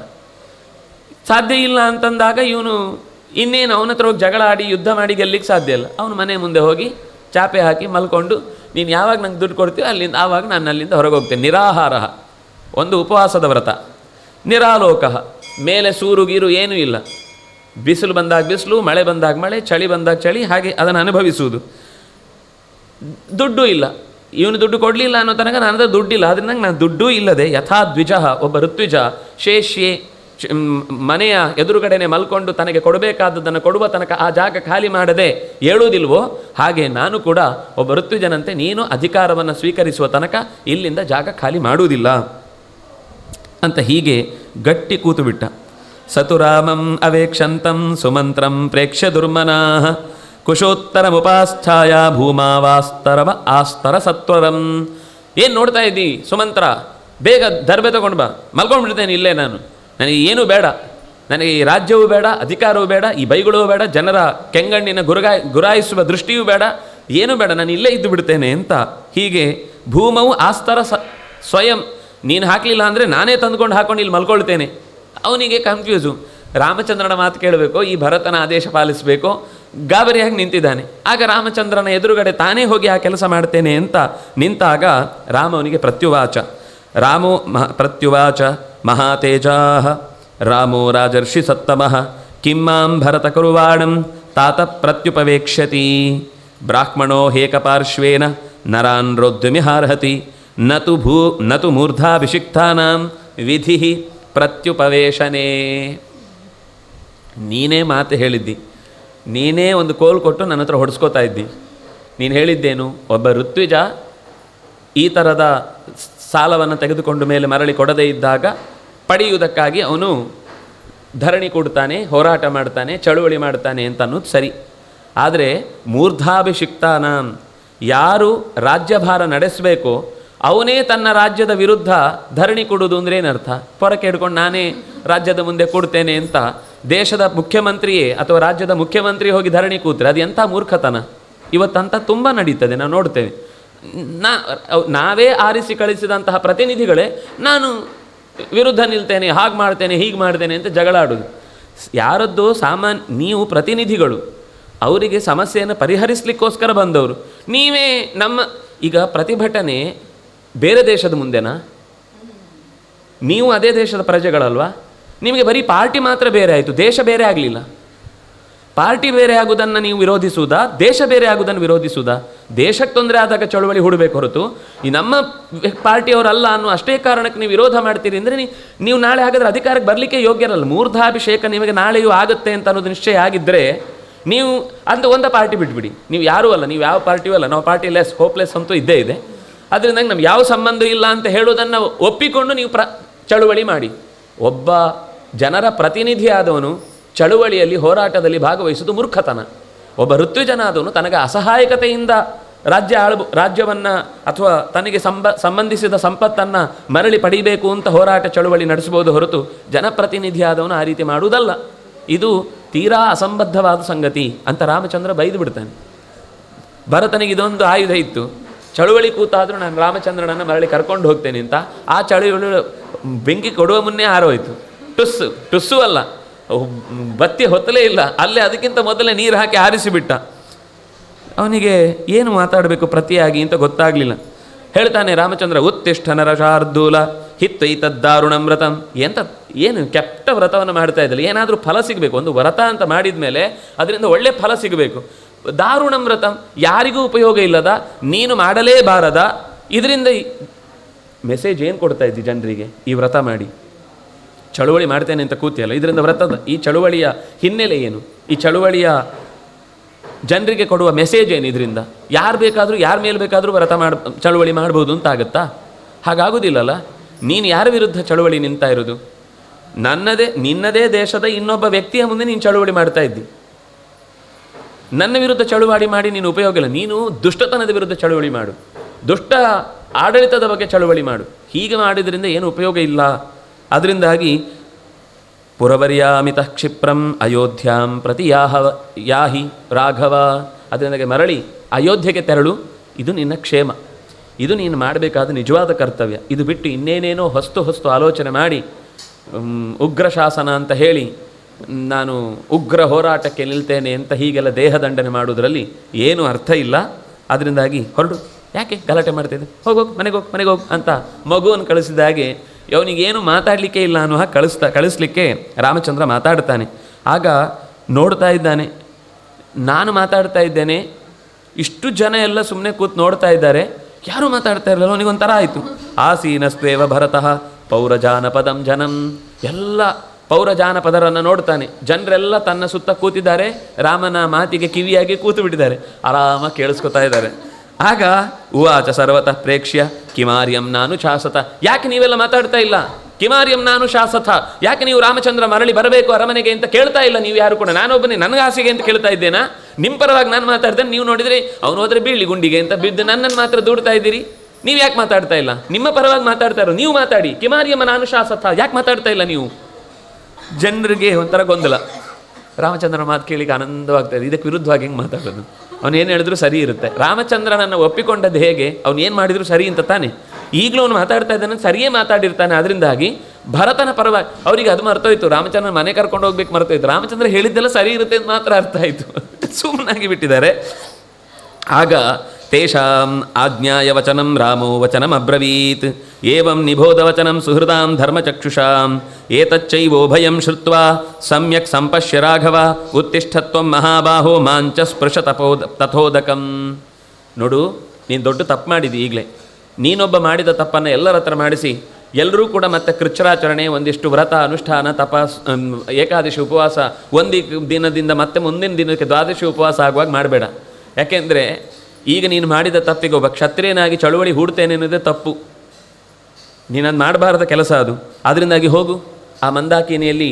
ಸಾಧ್ಯ ಇಲ್ಲ ಅಂತಂದಾಗ ಇವನು ಇನ್ನೇನು ಅವನ ಹತ್ರ ಹೋಗಿ ಜಗಳ ಆಡಿ ಯುದ್ಧ ಮಾಡಿ ಗೆಲ್ಲಿಕ್ಕೆ ಸಾಧ್ಯ ಇಲ್ಲ ಅವನು ಮನೆ ಮುಂದೆ ಹೋಗಿ ಚಾಪೆ ಹಾಕಿ ಮಲ್ಕೊಂಡು ನೀನು ಯಾವಾಗ ನಂಗೆ ದುಡ್ಡು ಕೊಡ್ತೀವಿ ಅಲ್ಲಿಂದ ಆವಾಗ ನಾನು ಅಲ್ಲಿಂದ ಹೊರಗೆ ಹೋಗ್ತೇನೆ ನಿರಾಹಾರ ಒಂದು ಉಪವಾಸದ ವ್ರತ ನಿರಾಲೋಕ ಮೇಲೆ ಸೂರು ಗೀರು ಏನೂ ಇಲ್ಲ ಬಿಸಿಲು ಬಂದಾಗ ಬಿಸಿಲು ಮಳೆ ಬಂದಾಗ ಮಳೆ ಚಳಿ ಬಂದಾಗ ಚಳಿ ಹಾಗೆ ಅದನ್ನು ಅನುಭವಿಸುವುದು ದುಡ್ಡು ಇಲ್ಲ ಇವನು ದುಡ್ಡು ಕೊಡಲಿಲ್ಲ ಅನ್ನೋ ತನಕ ನನ್ನ ಹತ್ರ ದುಡ್ಡಿಲ್ಲ ಅದರಿಂದ ನಾನು ದುಡ್ಡೂ ಇಲ್ಲದೆ ಯಥಾ ದ್ವಿಜ ಒಬ್ಬ ಋತ್ವಿಜ ಶೇಷ್ಯೆ ಶ್- ಮ್, ಮನೆಯ ಎದುರುಗಡೆನೆ ಮಲ್ಕೊಂಡು ತನಗೆ ಕೊಡಬೇಕಾದದ್ದನ್ನು ಕೊಡುವ ತನಕ ಆ ಜಾಗ ಖಾಲಿ ಮಾಡದೆ ಹೇಳುವುದಿಲ್ವೋ ಹಾಗೆ ನಾನು ಕೂಡ ಒಬ್ಬ ಋತ್ವಿಜನಂತೆ ನೀನು ಅಧಿಕಾರವನ್ನು ಸ್ವೀಕರಿಸುವ ತನಕ ಇಲ್ಲಿಂದ ಜಾಗ ಖಾಲಿ ಮಾಡುವುದಿಲ್ಲ ಅಂತ ಹೀಗೆ ಗಟ್ಟಿ ಕೂತು ಬಿಟ್ಟ ಸತುರಾಮಂ ಅವೇಕ್ಷಂತಂ ಸುಮಂತ್ರಂ ಪ್ರೇಕ್ಷ್ಯ ದುರ್ಮನಾ ಕುಶೋತ್ತರಮುಪಾಸ್ಥಾಯ ಭೂಮಾವಾಸ್ತರವ ಆಸ್ತರ ಸತ್ವರಂ ಏನು ನೋಡ್ತಾ ಇದ್ದಿ ಸುಮಂತ್ರ ಬೇಗ ದರ್ಬೆ ತಗೊಂಡು ಬಾ ಮಲ್ಕೊಂಡ್ಬಿಡ್ತೇನೆ ಇಲ್ಲೇ ನಾನು ನನಗೆ ಏನೂ ಬೇಡ ನನಗೆ ಈ ರಾಜ್ಯವೂ ಬೇಡ ಅಧಿಕಾರವೂ ಬೇಡ ಈ ಬೈಗಳೂ ಬೇಡ ಜನರ ಕೆಂಗಣ್ಣಿನ ಗುರುಗಾಯ್ ಗುರಾಯಿಸುವ ದೃಷ್ಟಿಯೂ ಬೇಡ ಏನೂ ಬೇಡ ನಾನು ಇಲ್ಲೇ ಇದ್ದು ಬಿಡ್ತೇನೆ ಅಂತ ಹೀಗೆ ಭೂಮವು ಆಸ್ತರ ಸ ಸ್ವಯಂ ನೀನು ಹಾಕಲಿಲ್ಲ ಅಂದರೆ ನಾನೇ ತಂದುಕೊಂಡು ಹಾಕೊಂಡು ಇಲ್ಲಿ ಮಲ್ಕೊಳ್ತೇನೆ ಅವನಿಗೆ ಕನ್ಫ್ಯೂಸು ರಾಮಚಂದ್ರನ ಮಾತು ಕೇಳಬೇಕು ಈ ಭರತನ ಆದೇಶ ಪಾಲಿಸಬೇಕು ಗಾಬರಿಯಾಗಿ ನಿಂತಿದ್ದಾನೆ ಆಗ ರಾಮಚಂದ್ರನ ಎದುರುಗಡೆ ತಾನೇ ಹೋಗಿ ಆ ಕೆಲಸ ಮಾಡ್ತೇನೆ ಅಂತ ನಿಂತಾಗ ರಾಮ ಅವನಿಗೆ ಪ್ರತ್ಯುವಾಚ ರಾಮೋ ಮಹ ಪ್ರತ್ಯುವಾಚ ಮಹಾತೇಜಾ ರಾಮೋ ರಾಜರ್ಷಿ ಸತ್ತಮಃ ಕಿಮ್ಮಾಂ ಭರತ ಕುರುವಾಣಂ ತಾತ ಪ್ರತ್ಯುಪವೇಕ್ಷ್ಯತಿ ಬ್ರಾಹ್ಮಣೋ ಹೇಕಪಾರ್ಶ್ವೇನ ನರಾನ್ ರೋದ್ಯಮಿಹಾರ್ಹತಿ ನತು ಭೂ ನತು ಮೂರ್ಧಾಭಿಷಿಕ್ತಾನಾಂ ವಿಧಿ ಪ್ರತ್ಯುಪವೇಶನೇ ನೀನೇ ಮಾತು ಹೇಳಿದ್ದಿ ನೀನೇ ಒಂದು ಕೋಲ್ ಕೊಟ್ಟು ನನ್ನ ಹತ್ರ ಹೊಡೆಸ್ಕೋತಾ ಇದ್ದಿ ನೀನು ಹೇಳಿದ್ದೇನು ಒಬ್ಬ ಋತ್ವಿಜ ಈ ಥರದ ಸಾಲವನ್ನು ತೆಗೆದುಕೊಂಡು ಮೇಲೆ ಮರಳಿ ಕೊಡದೇ ಇದ್ದಾಗ ಪಡೆಯುವುದಕ್ಕಾಗಿ ಅವನು ಧರಣಿ ಕೊಡ್ತಾನೆ ಹೋರಾಟ ಮಾಡ್ತಾನೆ ಚಳುವಳಿ ಮಾಡ್ತಾನೆ ಅಂತ ಅನ್ನೋದು ಸರಿ ಆದರೆ ಮೂರ್ಧಾಭಿಷಿಕ್ತಾನ ಯಾರು ರಾಜ್ಯಭಾರ ನಡೆಸಬೇಕೋ ಅವನೇ ತನ್ನ ರಾಜ್ಯದ ವಿರುದ್ಧ ಧರಣಿ ಕೊಡುವುದು ಅಂದ್ರೆ ಏನರ್ಥ ಪೊರಕೆ ಹಿಡ್ಕೊಂಡು ನಾನೇ ರಾಜ್ಯದ ಮುಂದೆ ಕೊಡ್ತೇನೆ ಅಂತ ದೇಶದ ಮುಖ್ಯಮಂತ್ರಿಯೇ ಅಥವಾ ರಾಜ್ಯದ ಮುಖ್ಯಮಂತ್ರಿ ಹೋಗಿ ಧರಣಿ ಕೂತ್ರೆ ಅದು ಎಂಥ ಮೂರ್ಖತನ ಇವತ್ತಂತ ತುಂಬ ನಡೀತದೆ ನಾವು ನೋಡ್ತೇವೆ ನಾ ಅವ್- ನಾವೇ ಆರಿಸಿ ಕಳಿಸಿದಂತಹ ಪ್ರತಿನಿಧಿಗಳೇ ನಾನು ವಿರುದ್ಧ ನಿಲ್ತೇನೆ ಹಾಗೆ ಮಾಡ್ತೇನೆ ಹೀಗೆ ಮಾಡ್ತೇನೆ ಅಂತ ಜಗಳ ಆಡೋದು ಯಾರದ್ದು ಸಾಮಾನ್ಯ ನೀವು ಪ್ರತಿನಿಧಿಗಳು ಅವರಿಗೆ ಸಮಸ್ಯೆಯನ್ನು ಪರಿಹರಿಸಲಿಕ್ಕೋಸ್ಕರ ಬಂದವರು ನೀವೇ ನಮ್ಮ ಈಗ ಪ್ರತಿಭಟನೆ ಬೇರೆ ದೇಶದ ಮುಂದೆನಾ ನೀವು ಅದೇ ದೇಶದ ಪ್ರಜೆಗಳಲ್ವಾ ನಿಮಗೆ ಬರೀ ಪಾರ್ಟಿ ಮಾತ್ರ ಬೇರೆ ಆಯಿತು ದೇಶ ಬೇರೆ ಆಗಲಿಲ್ಲ ಪಾರ್ಟಿ ಬೇರೆ ಆಗುವುದನ್ನು ನೀವು ವಿರೋಧಿಸುವುದಾ ದೇಶ ಬೇರೆ ಆಗುವುದನ್ನು ವಿರೋಧಿಸುವುದಾ ದೇಶಕ್ಕೆ ತೊಂದರೆ ಆದಾಗ ಚಳುವಳಿ ಹೂಡಬೇಕು ಹೊರತು ಈ ನಮ್ಮ ಪಾರ್ಟಿಯವರಲ್ಲ ಅನ್ನೋ ಅಷ್ಟೇ ಕಾರಣಕ್ಕೆ ನೀವು ವಿರೋಧ ಮಾಡ್ತೀರಿ ಅಂದರೆ ನೀವು ನಾಳೆ ಹಾಗಾದ್ರೆ ಅಧಿಕಾರಕ್ಕೆ ಬರಲಿಕ್ಕೆ ಯೋಗ್ಯರಲ್ಲ ಮೂರ್ಧಾಭಿಷೇಕ ನಿಮಗೆ ನಾಳೆಯೂ ಆಗುತ್ತೆ ಅಂತ ಅನ್ನೋದು ನಿಶ್ಚಯ ಆಗಿದ್ದರೆ ನೀವು ಅಂತ ಒಂದ ಪಾರ್ಟಿ ಬಿಟ್ಬಿಡಿ ನೀವು ಯಾರೂ ಅಲ್ಲ ನೀವು ಯಾವ ಪಾರ್ಟಿಯೂ ಅಲ್ಲ ನಾವು ಪಾರ್ಟಿ ಲೆಸ್ ಹೋಪ್ಲೆಸ್ ಅಂತೂ ಇದ್ದೇ ಇದೆ ಅದರಿಂದ ನಮ್ಗೆ ಯಾವ ಸಂಬಂಧ ಇಲ್ಲ ಅಂತ ಹೇಳೋದನ್ನು ಒಪ್ಪಿಕೊಂಡು ನೀವು ಪ್ರ ಚಳುವಳಿ ಮಾಡಿ ಒಬ್ಬ ಜನರ ಪ್ರತಿನಿಧಿ ಆದವನು ಚಳುವಳಿಯಲ್ಲಿ ಹೋರಾಟದಲ್ಲಿ ಭಾಗವಹಿಸುವುದು ಮೂರ್ಖತನ ಒಬ್ಬ ಋತ್ವಿಜನ ಆದವನು ತನಗೆ ಅಸಹಾಯಕತೆಯಿಂದ ರಾಜ್ಯ ಆಳ್ಬ ರಾಜ್ಯವನ್ನು ಅಥವಾ ತನಗೆ ಸಂಬ ಸಂಬಂಧಿಸಿದ ಸಂಪತ್ತನ್ನು ಮರಳಿ ಪಡಿಬೇಕು ಅಂತ ಹೋರಾಟ ಚಳುವಳಿ ನಡೆಸಬಹುದು ಹೊರತು ಜನಪ್ರತಿನಿಧಿ ಆದವನು ಆ ರೀತಿ ಮಾಡುವುದಲ್ಲ ಇದು ತೀರಾ ಅಸಂಬದ್ಧವಾದ ಸಂಗತಿ ಅಂತ ರಾಮಚಂದ್ರ ಬೈದು ಬಿಡ್ತಾನೆ ಭರತನಿಗೆ ಇದೊಂದು ಆಯುಧ ಇತ್ತು ಚಳುವಳಿ ಕೂತಾದರೂ ನಾನು ರಾಮಚಂದ್ರನನ್ನು ಮರಳಿ ಕರ್ಕೊಂಡು ಹೋಗ್ತೇನೆ ಅಂತ ಆ ಚಳುವಳಿ ಬೆಂಕಿ ಕೊಡುವ ಮುನ್ನೇ ಆರೋಯ್ತು ಟುಸ್ಸು ಟುಸ್ಸು ಅಲ್ಲ ಅವು ಬತ್ತಿ ಹೊತ್ತಲೇ ಇಲ್ಲ ಅಲ್ಲೇ ಅದಕ್ಕಿಂತ ಮೊದಲೇ ನೀರು ಹಾಕಿ ಆರಿಸಿಬಿಟ್ಟ ಅವನಿಗೆ ಏನು ಮಾತಾಡಬೇಕು ಪ್ರತಿಯಾಗಿ ಅಂತ ಗೊತ್ತಾಗಲಿಲ್ಲ ಹೇಳ್ತಾನೆ ರಾಮಚಂದ್ರ ಉತ್ತಿಷ್ಠ ನರಶಾರ್ದೂಲ ಹಿತ್ವೈತದ್ದಾರುಣಂ ವ್ರತಂ ಎಂತ ಏನು ಕೆಟ್ಟ ವ್ರತವನ್ನು ಮಾಡ್ತಾ ಇದ್ದಲ್ಲಿ ಏನಾದರೂ ಫಲ ಸಿಗಬೇಕು ಒಂದು ವ್ರತ ಅಂತ ಮಾಡಿದ ಮೇಲೆ ಅದರಿಂದ ಒಳ್ಳೆ ಫಲ ಸಿಗಬೇಕು ದಾರುಣಂ ವ್ರತಂ ಯಾರಿಗೂ ಉಪಯೋಗ ಇಲ್ಲದ ನೀನು ಮಾಡಲೇಬಾರದ ಇದರಿಂದ ಮೆಸೇಜ್ ಏನು ಕೊಡ್ತಾ ಇದ್ದಿ ಜನರಿಗೆ ಈ ವ್ರತ ಮಾಡಿ ಚಳುವಳಿ ಮಾಡ್ತೇನೆ ಅಂತ ಕೂತಿಯಲ್ಲ ಇದರಿಂದ ವ್ರತದ ಈ ಚಳುವಳಿಯ ಹಿನ್ನೆಲೆ ಏನು ಈ ಚಳುವಳಿಯ ಜನರಿಗೆ ಕೊಡುವ ಮೆಸೇಜ್ ಏನು ಇದರಿಂದ ಯಾರು ಬೇಕಾದರೂ ಯಾರ ಮೇಲೆ ಬೇಕಾದರೂ ವ್ರತ ಮಾಡ ಚಳುವಳಿ ಮಾಡ್ಬೋದು ಅಂತ ಆಗುತ್ತಾ ಹಾಗಾಗೋದಿಲ್ಲಲ್ಲ ನೀನು ಯಾರ ವಿರುದ್ಧ ಚಳುವಳಿ ನಿಂತಾ ಇರೋದು ನನ್ನದೇ ನಿನ್ನದೇ ದೇಶದ ಇನ್ನೊಬ್ಬ ವ್ಯಕ್ತಿಯ ಮುಂದೆ ನೀನು ಚಳುವಳಿ ಮಾಡ್ತಾ ಇದ್ದಿ ನನ್ನ ವಿರುದ್ಧ ಚಳುವಳಿ ಮಾಡಿ ನೀನು ಉಪಯೋಗ ಇಲ್ಲ ನೀನು ದುಷ್ಟತನದ ವಿರುದ್ಧ ಚಳುವಳಿ ಮಾಡು ದುಷ್ಟ ಆಡಳಿತದ ಬಗ್ಗೆ ಚಳುವಳಿ ಮಾಡು ಹೀಗೆ ಮಾಡಿದ್ರಿಂದ ಏನು ಉಪಯೋಗ ಇಲ್ಲ ಅದರಿಂದಾಗಿ ಪುರವರ್ಯಾಮಿತ ಕ್ಷಿಪ್ರಂ ಅಯೋಧ್ಯಾಂ ಪ್ರತಿ ಯಾಹ ಯಾಹಿ ರಾಘವ ಅದರಿಂದಾಗಿ ಮರಳಿ ಅಯೋಧ್ಯೆಗೆ ತೆರಳು ಇದು ನಿನ್ನ ಕ್ಷೇಮ ಇದು ನೀನು ಮಾಡಬೇಕಾದ ನಿಜವಾದ ಕರ್ತವ್ಯ ಇದು ಬಿಟ್ಟು ಇನ್ನೇನೇನೋ ಹೊಸ್ತು ಹೊಸ್ತು ಆಲೋಚನೆ ಮಾಡಿ ಮ್, ಉಗ್ರ ಶಾಸನ ಅಂತ ಹೇಳಿ ನಾನು ಉಗ್ರ ಹೋರಾಟಕ್ಕೆ ನಿಲ್ತೇನೆ ಅಂತ ಹೀಗೆಲ್ಲ ದೇಹದಂಡನೆ ಮಾಡೋದ್ರಲ್ಲಿ ಏನೂ ಅರ್ಥ ಇಲ್ಲ ಅದರಿಂದಾಗಿ ಹೊರಡು ಯಾಕೆ ಗಲಾಟೆ ಮಾಡ್ತಿದ್ದೆ ಹೋಗೋಗಿ ಮನೆಗೆ ಹೋಗಿ ಮನೆಗೆ ಹೋಗಿ ಅಂತ ಮಗುವನ್ನು ಕಳಿಸಿದ ಹಾಗೆ ಅವನಿಗೇನು ಮಾತಾಡಲಿಕ್ಕೆ ಇಲ್ಲ ಅನ್ನೋ ಹಾಗೆ ಕಳಿಸ್ತಾ ಕಳಿಸ್ಲಿಕ್ಕೆ ರಾಮಚಂದ್ರ ಮಾತಾಡ್ತಾನೆ ಆಗ ನೋಡ್ತಾ ಇದ್ದಾನೆ ನಾನು ಮಾತಾಡ್ತಾ ಇದ್ದೇನೆ ಇಷ್ಟು ಜನ ಎಲ್ಲ ಸುಮ್ಮನೆ ಕೂತ್ ನೋಡ್ತಾ ಇದ್ದಾರೆ ಯಾರೂ ಮಾತಾಡ್ತಾ ಇರಲಿಲ್ಲ ಅವನಿಗೊಂಥರ ಆಯಿತು ಆಸೀನಸ್ತ್ವೇವ ಭರತಃ ಪೌರಜಾನಪದಂ ಜನಂ ಎಲ್ಲ ಪೌರಜಾನಪದರನ್ನು ನೋಡ್ತಾನೆ ಜನರೆಲ್ಲ ತನ್ನ ಸುತ್ತ ಕೂತಿದ್ದಾರೆ ರಾಮನ ಮಾತಿಗೆ ಕಿವಿಯಾಗಿ ಕೂತು ಬಿಟ್ಟಿದ್ದಾರೆ ಆರಾಮ ಕೇಳಿಸ್ಕೊತಾ ಇದ್ದಾರೆ ಆಗ ಉವಾಚ ಸರ್ವತಃ ಪ್ರೇಕ್ಷ್ಯ ಕಿಮಾರ್ಯಂ ನಾನು ಶಾಸತ ಯಾಕೆ ನೀವೆಲ್ಲ ಮಾತಾಡ್ತಾ ಇಲ್ಲ ಕಿಮಾರ್ಯಂ ನಾನು ಶಾಸತ ಯಾಕೆ ನೀವು ರಾಮಚಂದ್ರ ಮರಳಿ ಬರಬೇಕು ಅರಮನೆಗೆ ಅಂತ ಕೇಳ್ತಾ ಇಲ್ಲ ನೀವು ಯಾರು ಕೂಡ ನಾನೊಬ್ಬನೇ ನನಗೆ ಆಸೆಗೆ ಅಂತ ಕೇಳ್ತಾ ಇದ್ದೇನಾ ನಿಮ್ಮ ಪರವಾಗಿ ನಾನು ಮಾತಾಡ್ತೇನೆ ನೀವು ನೋಡಿದ್ರೆ ಅವನು ಹೋದ್ರೆ ಬೀಳಿ ಗುಂಡಿಗೆ ಅಂತ ಬಿದ್ದು ನನ್ನನ್ನು ಮಾತ್ರ ದೂಡ್ತಾ ಇದ್ದೀರಿ ನೀವು ಯಾಕೆ ಮಾತಾಡ್ತಾ ಇಲ್ಲ ನಿಮ್ಮ ಪರವಾಗಿ ಮಾತಾಡ್ತಾ ಇರೋ ನೀವು ಮಾತಾಡಿ ಕಿಮಾರ್ಯಮ ನಾನು ಶಾಸತ ಯಾಕೆ ಮಾತಾಡ್ತಾ ಇಲ್ಲ ನೀವು ಜನರಿಗೆ ಒಂಥರ ಗೊಂದಲ ರಾಮಚಂದ್ರನ ಮಾತು ಕೇಳಿಗೆ ಆನಂದವಾಗ್ತಾ ಇದೆ ಇದಕ್ಕೆ ವಿರುದ್ಧವಾಗಿ ಹೆಂಗೆ ಮಾತಾಡೋದು ಅವನು ಏನು ಹೇಳಿದ್ರು ಸರಿ ಇರುತ್ತೆ ರಾಮಚಂದ್ರನನ್ನು ಒಪ್ಪಿಕೊಂಡದ್ದು ಹೇಗೆ ಅವ್ನು ಏನು ಮಾಡಿದ್ರು ಸರಿ ಅಂತ ತಾನೆ ಈಗಲೂ ಅವನು ಮಾತಾಡ್ತಾ ಇದ್ದಾನೆ ಸರಿಯೇ ಮಾತಾಡಿರ್ತಾನೆ ಅದರಿಂದಾಗಿ ಭರತನ ಪರವಾಗಿ ಅವರಿಗೆ ಅದು ಮರ್ತೋಯ್ತು ರಾಮಚಂದ್ರನ ಮನೆ ಕರ್ಕೊಂಡು ಹೋಗ್ಬೇಕು ಮರ್ತೋಯ್ತು ರಾಮಚಂದ್ರ ಹೇಳಿದ್ದೆಲ್ಲ ಸರಿ ಇರುತ್ತೆ ಅಂತ ಮಾತ್ರ ಅರ್ಥ ಆಯಿತು ಸುಮ್ಮನಾಗಿ ಬಿಟ್ಟಿದ್ದಾರೆ ಆಗ ತೇಷಾಂ ಆಜ್ಞಾಯ ವಚನಂ ರಾಮೋ ವಚನಮಬ್ರವೀತ್ ಏವಂ ನಿಬೋಧ ವಚನಂ ಸುಹೃದಾಂ ಧರ್ಮಚಕ್ಷುಷಾಂ ಏತಚ್ಚೈವೋಭಯಂ ಶ್ರುತ್ವಾ ಸಮ್ಯಕ್ ಸಂಪಶ್ಯ ರಾಘವ ಉತ್ತಿಷ್ಠತ್ವಂ ಮಹಾಬಾಹೋ ಮಾಂಚ ಸ್ಪೃಶ ತಪೋದ ತಥೋದಕಂ ನೋಡು ನೀನು ದೊಡ್ಡ ತಪ್ಪು ಮಾಡಿದಿ ಈಗಲೇ ನೀನೊಬ್ಬ ಮಾಡಿದ ತಪ್ಪನ್ನು ಎಲ್ಲರ ಹತ್ರ ಮಾಡಿಸಿ ಎಲ್ಲರೂ ಕೂಡ ಮತ್ತೆ ಕೃಚ್ಛರಾಚರಣೆ ಒಂದಿಷ್ಟು ವ್ರತ ಅನುಷ್ಠಾನ ತಪಾಸ್ ಅಮ್, ಏಕಾದಶಿ ಉಪವಾಸ ಒಂದು ದಿನದಿಂದ ಮತ್ತೆ ಮುಂದಿನ ದಿನಕ್ಕೆ ದ್ವಾದಶಿ ಉಪವಾಸ ಆಗುವಾಗ ಮಾಡಬೇಡ ಯಾಕೆಂದರೆ ಈಗ ನೀನು ಮಾಡಿದ ತಪ್ಪಿಗೆ ಒಬ್ಬ ಕ್ಷತ್ರಿಯನಾಗಿ ಚಳುವಳಿ ಹೂಡ್ತೇನೆ ಅನ್ನೋದೇ ತಪ್ಪು ನೀನು ಅದು ಮಾಡಬಾರ್ದ ಕೆಲಸ ಅದು ಅದರಿಂದಾಗಿ ಹೋಗು ಆ ಮಂದಾಕಿನಿಯಲ್ಲಿ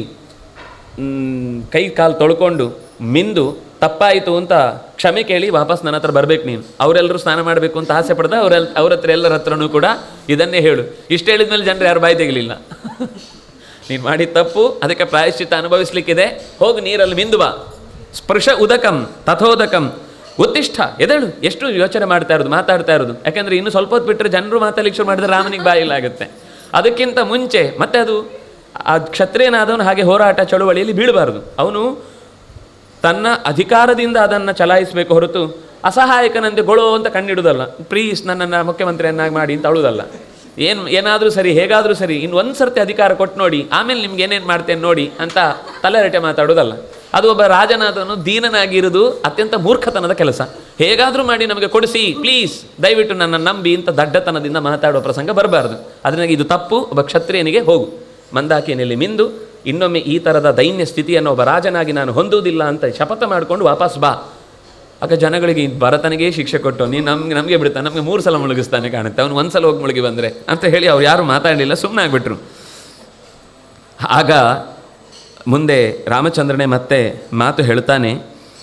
ಮ್, ಕೈ ಕಾಲು ತೊಳ್ಕೊಂಡು ಮಿಂದು ತಪ್ಪಾಯಿತು ಅಂತ ಕ್ಷಮೆ ಕೇಳಿ ವಾಪಸ್ ನನ್ನ ಹತ್ರ ಬರ್ಬೇಕು ನೀನು ಅವರೆಲ್ಲರೂ ಸ್ನಾನ ಮಾಡಬೇಕು ಅಂತ ಆಸೆ ಪಡ್ದ ಅವರೆಲ್ಲ ಅವ್ರ ಹತ್ರ ಎಲ್ಲರ ಹತ್ರನೂ ಕೂಡ ಇದನ್ನೇ ಹೇಳು ಇಷ್ಟು ಹೇಳಿದ್ಮೇಲೆ ಜನರು ಯಾರು ಬಾಯಿ ತೆಗಲಿಲ್ಲ ನೀನು ಮಾಡಿದ ತಪ್ಪು ಅದಕ್ಕೆ ಪ್ರಾಯಶ್ಚಿತ್ತ ಅನುಭವಿಸ್ಲಿಕ್ಕಿದೆ ಹೋಗಿ ನೀರಲ್ಲಿ ಮಿಂದು ಬಾ ಸ್ಪೃಶ ಉದಕಂ ತಥೋದಕಂ ಉತ್ತಿಷ್ಠ ಎದಳು ಎಷ್ಟು ಯೋಚನೆ ಮಾಡ್ತಾ ಇರೋದು ಮಾತಾಡ್ತಾ ಇರೋದು ಯಾಕಂದ್ರೆ ಇನ್ನು ಸ್ವಲ್ಪ ಹೊತ್ತು ಬಿಟ್ಟರೆ ಜನರು ಮಾತಾಡ್ಲಿಕ್ಕೆ ಶುರು ಮಾಡಿದ್ರೆ ರಾಮನಿಗೆ ಬಾಯಿಲ್ಲ ಆಗುತ್ತೆ ಅದಕ್ಕಿಂತ ಮುಂಚೆ ಮತ್ತೆ ಅದು ಆ ಕ್ಷತ್ರಿಯನಾದವನು ಹಾಗೆ ಹೋರಾಟ ಚಳುವಳಿಯಲ್ಲಿ ಬೀಳಬಾರದು ಅವನು ತನ್ನ ಅಧಿಕಾರದಿಂದ ಅದನ್ನು ಚಲಾಯಿಸಬೇಕು ಹೊರತು ಅಸಹಾಯಕನಂತೆ ಗೊಳೋ ಅಂತ ಕಣ್ಣಿಡುವುದಲ್ಲ ಪ್ಲೀಸ್ ನನ್ನನ್ನು ಮುಖ್ಯಮಂತ್ರಿಯನ್ನಾಗಿ ಮಾಡಿ ಅಂತ ಅಳುವುದಲ್ಲ ಏನು ಏನಾದರೂ ಸರಿ ಹೇಗಾದರೂ ಸರಿ ಇನ್ನು ಒಂದು ಸರ್ತಿ ಅಧಿಕಾರ ಕೊಟ್ಟು ನೋಡಿ ಆಮೇಲೆ ನಿಮ್ಗೆ ಏನೇನು ಮಾಡ್ತೇನೆ ನೋಡಿ ಅಂತ ತಲೆರಟೆ ಮಾತಾಡೋದಲ್ಲ ಅದು ಒಬ್ಬ ರಾಜನಾದವನು ದೀನನಾಗಿರುವುದು ಅತ್ಯಂತ ಮೂರ್ಖತನದ ಕೆಲಸ ಹೇಗಾದರೂ ಮಾಡಿ ನಮಗೆ ಕೊಡಿಸಿ ಪ್ಲೀಸ್ ದಯವಿಟ್ಟು ನನ್ನ ನಂಬಿ ಅಂತ ದಡ್ಡತನದಿಂದ ಮಾತಾಡುವ ಪ್ರಸಂಗ ಬರಬಾರ್ದು ಅದರಿಂದ ಇದು ತಪ್ಪು ಒಬ್ಬ ಕ್ಷತ್ರಿಯನಿಗೆ ಹೋಗು ಮಂದಾಕಿನಲ್ಲಿ ಮಿಂದು ಇನ್ನೊಮ್ಮೆ ಈ ಥರದ ದೈನ್ಯ ಸ್ಥಿತಿಯನ್ನು ಒಬ್ಬ ರಾಜನಾಗಿ ನಾನು ಹೊಂದುವುದಿಲ್ಲ ಅಂತ ಶಪಥ ಮಾಡಿಕೊಂಡು ವಾಪಸ್ ಬಾ ಆಗ ಜನಗಳಿಗೆ ಈ ಭರತನಿಗೆ ಶಿಕ್ಷೆ ಕೊಟ್ಟು ನೀನು ನಮ್ಗೆ ನಮಗೆ ಬಿಡ್ತಾನೆ ನಮಗೆ ಮೂರು ಸಲ ಮುಳುಗಿಸ್ತಾನೆ ಕಾಣುತ್ತೆ ಅವನು ಒಂದು ಸಲ ಹೋಗಿ ಮುಳುಗಿ ಬಂದರೆ ಅಂತ ಹೇಳಿ ಅವ್ರು ಯಾರು ಮಾತಾಡಲಿಲ್ಲ ಸುಮ್ಮನೆ ಆಗಿಬಿಟ್ರು ಆಗ ಮುಂದೆ ರಾಮಚಂದ್ರನೇ ಮತ್ತೆ ಮಾತು ಹೇಳ್ತಾನೆ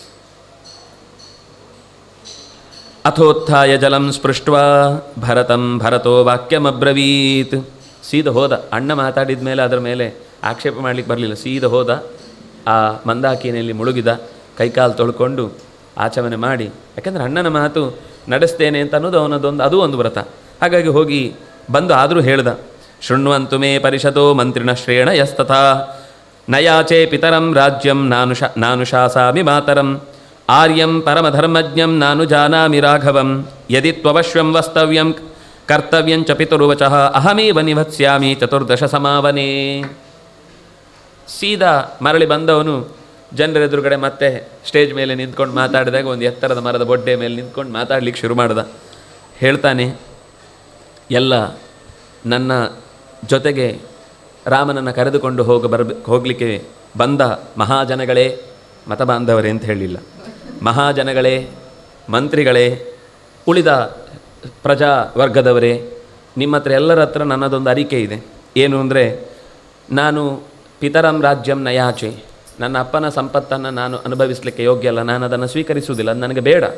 ಅಥೋತ್ಥಾಯ ಜಲಂ ಸ್ಪೃಷ್ಟ ಭರತಂ ಭರತೋ ವಾಕ್ಯಮಬ್ರವೀತ್ ಸೀದ ಹೋದ ಅಣ್ಣ ಮಾತಾಡಿದ ಮೇಲೆ ಅದರ ಮೇಲೆ ಆಕ್ಷೇಪ ಮಾಡಲಿಕ್ಕೆ ಬರಲಿಲ್ಲ ಸೀದ ಹೋದ ಆ ಮಂದಾಕಿನಲ್ಲಿ ಮುಳುಗಿದ ಕೈಕಾಲು ತೊಳ್ಕೊಂಡು ಆಚಮನೆ ಮಾಡಿ ಯಾಕಂದರೆ ಅಣ್ಣನ ಮಾತು ನಡೆಸ್ತೇನೆ ಅಂತ ಅನ್ನೋದು ಅವನದೊಂದು ಅದು ಒಂದು ವ್ರತ ಹಾಗಾಗಿ ಹೋಗಿ ಬಂದು ಆದರೂ ಹೇಳ್ದ ಶೃಣ್ವಂತು ಮೇ ಪರಿಷದೋ ಮಂತ್ರಿಣ ಶ್ರೇಣ ಯಸ್ತಥಾ ನಯಾಚೆ ಪಿತರಂ ರಾಜ್ಯಂ ನಾನು ಶಾ ನಾನು ಶಾಸಾಮಿ ಮಾತರಂ ಆರ್ಯಂ ಪರಮಧರ್ಮಜ್ಞಂ ನಾನು ಜಾನಾಮಿ ರಾಘವಂ ಯದಿ ತ್ವವಶ್ವಂ ವಸ್ತವ್ಯಂ ಕರ್ತವ್ಯಂಚ ಪಿತುರುವಚಃ ಅಹಮೇವ ನಿವತ್ಸ್ಯಾಮಿ ಚತುರ್ದಶ ಸಮಾವನೇ ಸೀದಾ ಮರಳಿ ಬಂದವನು ಜನರ ಎದುರುಗಡೆ ಮತ್ತೆ ಸ್ಟೇಜ್ ಮೇಲೆ ನಿಂತ್ಕೊಂಡು ಮಾತಾಡಿದಾಗ ಒಂದು ಎತ್ತರದ ಮರದ ಬೊಡ್ಡೆ ಮೇಲೆ ನಿಂತ್ಕೊಂಡು ಮಾತಾಡ್ಲಿಕ್ಕೆ ಶುರು ಮಾಡ್ದ ಹೇಳ್ತಾನೆ ಎಲ್ಲ ನನ್ನ ಜೊತೆಗೆ ರಾಮನನ್ನು ಕರೆದುಕೊಂಡು ಹೋಗ ಬರಬ ಹೋಗಲಿಕ್ಕೆ ಬಂದ ಮಹಾಜನಗಳೇ ಮತಬಾಂಧವರೇ ಅಂತ ಹೇಳಿಲ್ಲ ಮಹಾಜನಗಳೇ ಮಂತ್ರಿಗಳೇ ಉಳಿದ ಪ್ರಜಾ ವರ್ಗದವರೇ ನಿಮ್ಮ ಹತ್ರ ಎಲ್ಲರ ಹತ್ರ ನನ್ನದೊಂದು ಅರಿಕೆ ಇದೆ ಏನು ಅಂದರೆ ನಾನು ಪಿತರಂ ರಾಜ್ಯಂ ನಯಾಚೆ ನನ್ನ ಅಪ್ಪನ ಸಂಪತ್ತನ್ನು ನಾನು ಅನುಭವಿಸಲಿಕ್ಕೆ ಯೋಗ್ಯ ಅಲ್ಲ ನಾನು ಅದನ್ನು ಸ್ವೀಕರಿಸುವುದಿಲ್ಲ ಅದು ನನಗೆ ಬೇಡ